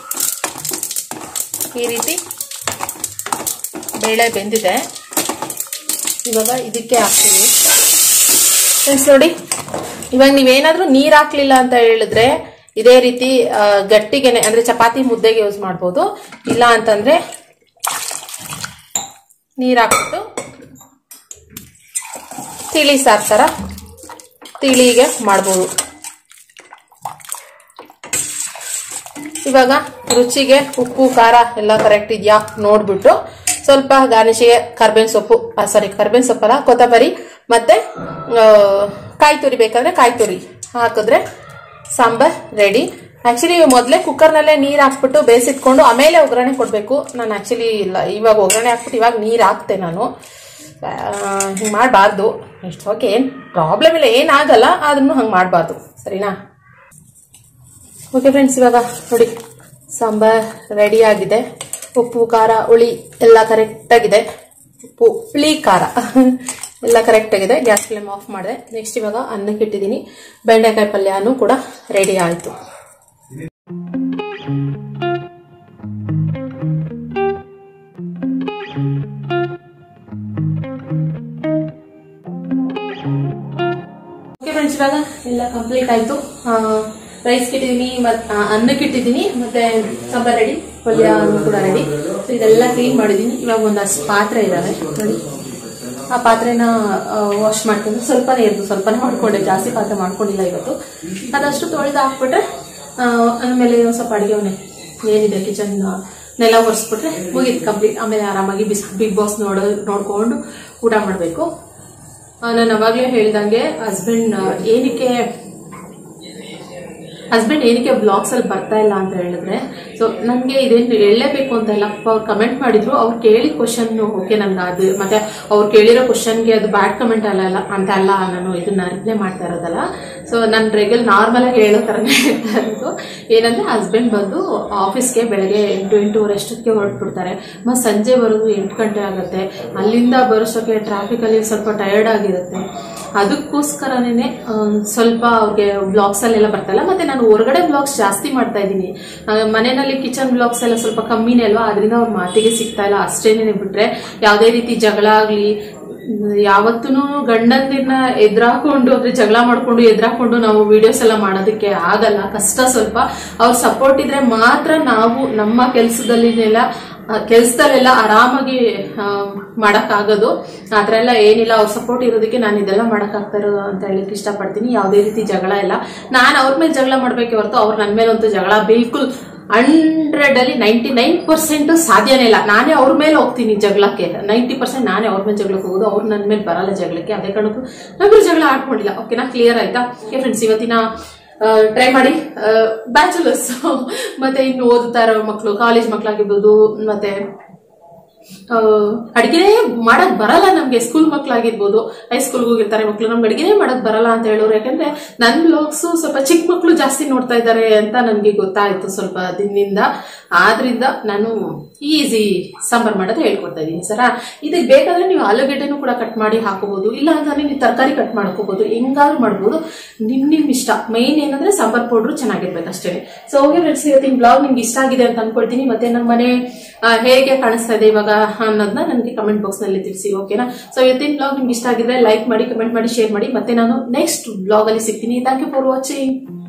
ಈ ರೀತಿ ಬೇಳೆ ಬೆಂದಿದೆ ಇವಾಗ ಇದಕ್ಕೆ ಹಾಕ್ತೀನಿ ಫ್ರೆಂಡ್ಸ್ ನೋಡಿ ಇವಾಗ ನೀವೇನಾದ್ರೂ ನೀರ್ ಹಾಕ್ಲಿಲ್ಲ ಅಂತ ಹೇಳಿದ್ರೆ ಇದೇ ರೀತಿ ಆ, ಗಟ್ಟಿಗೆನೆ ಅಂದ್ರೆ ಚಪಾತಿ ಮುದ್ದೆಗೆ ಯೂಸ್ ಮಾಡ್ಬೋದು ಇಲ್ಲ ಅಂತಂದ್ರೆ ನೀರ್ ಹಾಕ್ಬಿಟ್ಟು ತಿಳಿ ಸಾರ್ ಥರ ತಿಳಿಗೆ ಮಾಡ್ಬೋದು ಇವಾಗ ರುಚಿಗೆ ಉಪ್ಪು ಖಾರ ಎಲ್ಲ ಕರೆಕ್ಟ್ ಇದೆಯಾ ನೋಡ್ಬಿಟ್ಟು ಸ್ವಲ್ಪ ಗಾರ್ನಿಷಿಗೆ ಕರ್ಬೇವಿನ ಸೊಪ್ಪು ಸಾರಿ ಕರ್ಬೇವಿನ ಸೊಪ್ಪಲ್ಲ ಕೊತ್ತಂಬರಿ ಮತ್ತೆ ಆ, ಕಾಯಿ ತುರಿ ಬೇಕಂದ್ರೆ ಕಾಯಿ ತುರಿ ಹಾಕಿದ್ರೆ ಸಾಂಬಾರ್ ರೆಡಿ ಆಕ್ಚುಲಿ ಮೊದಲೇ ಕುಕ್ಕರ್ನಲ್ಲೇ ನೀರು ಹಾಕ್ಬಿಟ್ಟು ಬೇಯಿಸಿಟ್ಕೊಂಡು ಆಮೇಲೆ ಒಗ್ಗರಣೆ ಕೊಡಬೇಕು ನಾನು ಆಕ್ಚುಲಿ ಇಲ್ಲ ಇವಾಗ ಒಗ್ಗರಣೆ ಹಾಕ್ಬಿಟ್ಟು ಇವಾಗ ನೀರು ಹಾಕ್ತೆ ನಾನು ಹಿಂಗೆ ಮಾಡಬಾರ್ದು ಇಷ್ಟು ಓಕೆ ಏನು ಪ್ರಾಬ್ಲಮ್ ಇಲ್ಲ ಏನಾಗಲ್ಲ ಆದ್ರೂ ಹಂಗೆ ಮಾಡಬಾರ್ದು ಸರಿನಾ ಓಕೆ ಫ್ರೆಂಡ್ಸ್ ಇವಾಗ ನೋಡಿ ಸಾಂಬಾರ್ ರೆಡಿ ಆಗಿದೆ ಉಪ್ಪು ಖಾರ ಹುಳಿ ಎಲ್ಲ ಕರೆಕ್ಟಾಗಿದೆ ಉಪ್ಪು ಹುಳಿ ಖಾರ ಎಲ್ಲ ಕರೆಕ್ಟಾಗಿದೆ ಗ್ಯಾಸ್ ಫ್ಲೇಮ್ ಆಫ್ ಮಾಡಿದೆ ನೆಕ್ಸ್ಟ್ ಇವಾಗ ಅನ್ನಕ್ಕೆ ಇಟ್ಟಿದ್ದೀನಿ ಬೆಂಡೆಕಾಯಿ ಪಲ್ಯನೂ ಕೂಡ ರೆಡಿ ಆಯಿತು ಓಕೆ ಫ್ರೆಂಡ್ಸ್ ಇವಾಗ ಎಲ್ಲ ಕಂಪ್ಲೀಟ್ ಆಯಿತು ರೈಸ್ಗೆ ಇಟ್ಟಿದ್ದೀನಿ ಮತ್ತೆ ಅನ್ನಕ್ಕೆ ಇಟ್ಟಿದ್ದೀನಿ ಮತ್ತೆ ಸಾಂಬಾರ್ ರೆಡಿ ಪಲ್ಯ ಕೂಡ ರೆಡಿ ಸೊ ಇದೆಲ್ಲ ಕ್ಲೀನ್ ಮಾಡಿದ್ದೀನಿ ಇವಾಗ ಒಂದಷ್ಟು ಪಾತ್ರೆ ಇದಾವೆ ನೋಡಿ ಆ ಪಾತ್ರೆನ ವಾಶ್ ಮಾಡ್ಕೊಂಡು ಸ್ವಲ್ಪನೇ ಇರ್ದು ಸ್ವಲ್ಪನೇ ಮಾಡ್ಕೊಂಡೆ ಜಾಸ್ತಿ ಪಾತ್ರೆ ಮಾಡ್ಕೊಂಡಿಲ್ಲ ಇವತ್ತು ಅದಷ್ಟು ತೊಳೆದು ಹಾಕ್ಬಿಟ್ರೆ ಆ, ಆಮೇಲೆ ಒಂದ್ ಸ್ವಲ್ಪ ಅಡಿಗೆ ಮನೆ ಏನಿದೆ ಕಿಚನ್ ನೆಲ ಒರೆಸ್ಬಿಟ್ರೆ ಮುಗೀತು ಕಂಪ್ಲೀಟ್ ಆಮೇಲೆ ಆರಾಮಾಗಿ ಬಿಸ್ ಬಿಗ್ ಬಾಸ್ ನೋಡ ನೋಡ್ಕೊಂಡು ಊಟ ಮಾಡಬೇಕು ನಾನು ಅವಾಗಲೇ ಹೇಳ್ದಂಗೆ ಹಸ್ಬೆಂಡ್ ಏನಕ್ಕೆ ಹಸ್ಬೆಂಡ್ ಏನಕ್ಕೆ ಬ್ಲಾಗ್ಸ್ ಅಲ್ಲಿ ಬರ್ತಾ ಇಲ್ಲ ಅಂತ ಹೇಳಿದ್ರೆ ಸೊ ನನಗೆ ಇದೇನು ಹೇಳಲೇಬೇಕು ಅಂತ ಇಲ್ಲ ಪಾಪ ಅವ್ರು ಕಮೆಂಟ್ ಮಾಡಿದ್ರು ಅವ್ರು ಕೇಳಿದ ಕ್ವಶನ್ ಓಕೆ ನನ್ಗೆ ಅದು ಮತ್ತೆ ಅವ್ರು ಕೇಳಿರೋ ಕ್ವಶನ್ಗೆ ಅದು ಬ್ಯಾಡ್ ಕಮೆಂಟ್ ಅಲ್ಲ ಅಲ್ಲ ಅಂತ ಅಲ್ಲ ನಾನು ಇದನ್ನ ರಿಪ್ಲೈ ಮಾಡ್ತಾ ಇರೋದಲ್ಲ ಸೊ ನಾನು ರೆಗ್ಯುಲರ್ ನಾರ್ಮಲ್ ಆಗಿ ಹೇಳೋ ಥರನೇ ಹೇಳ್ತಾ ಇರೋದು ಏನಂದ್ರೆ ಹಸ್ಬೆಂಡ್ ಬಂದು ಆಫೀಸ್ಗೆ ಬೆಳಗ್ಗೆ ಎಂಟು ಎಂಟೂವರೆ ಅಷ್ಟಕ್ಕೆ ಹೊರಟ್ಬಿಡ್ತಾರೆ ಮತ್ತೆ ಸಂಜೆ ಬರೋದು ಎಂಟು ಗಂಟೆ ಆಗುತ್ತೆ ಅಲ್ಲಿಂದ ಬರೋಷ್ಟಕ್ಕೆ ಟ್ರಾಫಿಕಲ್ಲಿ ಸ್ವಲ್ಪ ಟಯರ್ಡ್ ಆಗಿರುತ್ತೆ ಅದಕ್ಕೋಸ್ಕರನೇ ಸ್ವಲ್ಪ ಅವ್ರಿಗೆ ಬ್ಲಾಗ್ಸ್ ಅಲ್ಲೆಲ್ಲ ಬರ್ತಲ್ಲ ಮತ್ತೆ ನಾನು ಹೊರಗಡೆ ಬ್ಲಾಗ್ಸ್ ಜಾಸ್ತಿ ಮಾಡ್ತಾ ಇದ್ದೀನಿ ಮನೆಯಲ್ಲಿ ಕಿಚನ್ ಬ್ಲಾಗ್ಸ್ ಎಲ್ಲ ಸ್ವಲ್ಪ ಕಮ್ಮಿನೇ ಅಲ್ವಾ ಅದರಿಂದ ಅವ್ರ ಮಾತಿಗೆ ಸಿಗ್ತಾ ಇಲ್ಲ ಅಷ್ಟೇನೆ ಬಿಟ್ರೆ ಯಾವುದೇ ರೀತಿ ಜಗಳ ಆಗ್ಲಿ ಯಾವತ್ತೂ ಗಂಡಂದಿನ ಎದುರಾಕೊಂಡು ಅಂದ್ರೆ ಜಗಳ ಮಾಡ್ಕೊಂಡು ಎದುರಾಕೊಂಡು ನಾವು ವಿಡಿಯೋಸ್ ಎಲ್ಲ ಮಾಡೋದಕ್ಕೆ ಆಗಲ್ಲ ಕಷ್ಟ ಸ್ವಲ್ಪ ಅವ್ರ ಸಪೋರ್ಟ್ ಇದ್ರೆ ಮಾತ್ರ ನಾವು ನಮ್ಮ ಕೆಲಸದಲ್ಲಿನೆಲ್ಲ ಕೆಲಸದಲ್ಲೆಲ್ಲ ಆರಾಮಾಗಿ ಮಾಡೋಕ್ಕಾಗೋದು ಆ ಥರ ಎಲ್ಲ ಏನಿಲ್ಲ ಅವ್ರ ಸಪೋರ್ಟ್ ಇರೋದಕ್ಕೆ ನಾನು ಇದೆಲ್ಲ ಮಾಡೋಕ್ಕಾಗ್ತಾ ಇರೋದು ಅಂತ ಹೇಳಕ್ ಇಷ್ಟಪಡ್ತೀನಿ ಯಾವುದೇ ರೀತಿ ಜಗಳ ಇಲ್ಲ ನಾನು ಅವ್ರ ಮೇಲೆ ಜಗಳ ಮಾಡ್ಬೇಕೆ ಹೊರತು ಅವ್ರು ನನ್ನ ಮೇಲಂತೂ ಜಗಳ ಬಿಲ್ಕುಲ್ ಹಂಡ್ರೆಡ್ ಅಲ್ಲಿ ನೈಂಟಿ ನೈನ್ ಪರ್ಸೆಂಟ್ ಸಾಧ್ಯನೇ ಇಲ್ಲ ನಾನೇ ಅವ್ರ ಮೇಲೆ ಹೋಗ್ತೀನಿ ಜಗಳಕ್ಕೆ ನೈಂಟಿ ಪರ್ಸೆಂಟ್ ನಾನೇ ಅವ್ರ ಮೇಲೆ ಜಗಳಕ್ಕೆ ಹೋಗೋದು ಅವ್ರು ನನ್ನ ಮೇಲೆ ಬರಲ್ಲ ಜಗಳಕ್ಕೆ ಅದೇ ಕಾರಣಕ್ಕೂ ನಾವಿಬ್ರು ಜಗಳ ಆಡ್ಕೊಂಡಿಲ್ಲ ಓಕೆನಾ ಕ್ಲಿಯರ್ ಆಯ್ತಾ ಓಕೆ ಫ್ರೆಂಡ್ಸ್ ಇವತ್ತಿನ ಟ್ರೈ ಮಾಡಿ ಬ್ಯಾಚುಲರ್ಸ್ ಮತ್ತೆ ಇನ್ನು ಓದುತ್ತಾ ಇರೋ ಮಕ್ಕಳು ಕಾಲೇಜ್ ಮಕ್ಕಳಾಗಿರ್ಬೋದು ಮತ್ತೆ ಅಡಿಗೆನೇ ಮಾಡಕ್ ಬರಲ್ಲ ನಮ್ಗೆ ಸ್ಕೂಲ್ ಮಕ್ಳಾಗಿರ್ಬೋದು ಹೈಸ್ಕೂಲ್ಗೆ ಹೋಗಿರ್ತಾರೆ ಮಕ್ಳು ನಮ್ಗೆ ಅಡಿಗೆನೇ ಮಾಡಕ್ ಬರಲ್ಲ ಅಂತ ಹೇಳೋರು ಯಾಕಂದ್ರೆ ನನ್ ಬ್ಲಾಗ್ಸ್ ಸ್ವಲ್ಪ ಚಿಕ್ಕ ಮಕ್ಳು ಜಾಸ್ತಿ ನೋಡ್ತಾ ಇದ್ದಾರೆ ಅಂತ ನನ್ಗೆ ಗೊತ್ತಾಯ್ತು ಸ್ವಲ್ಪ ದಿನದಿಂದ ಆದ್ರಿಂದ ನಾನು ಈಸಿ ಸಾಂಬಾರ್ ಮಾಡೋದು ಹೇಳ್ಕೊಡ್ತಾ ಇದ್ದೀನಿ ಸರ ಇದಕ್ಕೆ ಬೇಕಾದ್ರೆ ನೀವು ಆಲೂಗೆಡ್ಡೆನೂ ಕೂಡ ಕಟ್ ಮಾಡಿ ಹಾಕೋಬಹುದು ಇಲ್ಲ ಅಂತಂದ್ರೆ ನೀವು ತರಕಾರಿ ಕಟ್ ಮಾಡ್ಕೋಬಹುದು ಹೆಂಗಾದ್ರೂ ಮಾಡ್ಬೋದು ನಿಮ್ ನಿಮ್ ಇಷ್ಟ ಮೈನ್ ಏನಂದ್ರೆ ಸಾಂಬಾರ್ ಪೌಡ್ರು ಚೆನ್ನಾಗಿರ್ಬೇಕು ಅಷ್ಟೇ ಸೊ ಓಕೆ ಫ್ರೆಂಡ್ಸ್ ಇವತ್ತಿನ ಬ್ಲಾಗ್ ನಿಮ್ಗೆ ಇಷ್ಟ ಆಗಿದೆ ಅಂತ ಅನ್ಕೊಳ್ತೀನಿ ಮತ್ತೆ ನಮ್ಮ ಮನೆ ಆ, ಹೇಗೆ ಕಾಣಿಸ್ತಾ ಇದೆ ಇವಾಗ ಅನ್ನೋದನ್ನ ನನಗೆ ಕಮೆಂಟ್ ಬಾಕ್ಸ್ ನಲ್ಲಿ ತಿಳಿಸಿ ಓಕೆನಾ ಸೊ ಇವತ್ತಿನ ಬ್ಲಾಗ್ ನಿಮ್ಗೆ ಇಷ್ಟ ಆಗಿದ್ರೆ ಲೈಕ್ ಮಾಡಿ ಕಮೆಂಟ್ ಮಾಡಿ ಶೇರ್ ಮಾಡಿ ಮತ್ತೆ ನಾನು ನೆಕ್ಸ್ಟ್ ಬ್ಲಾಗ್ ಅಲ್ಲಿ ಸಿಗ್ತೀನಿ ಥ್ಯಾಂಕ್ ಯು ಫಾರ್ ವಾಚಿಂಗ್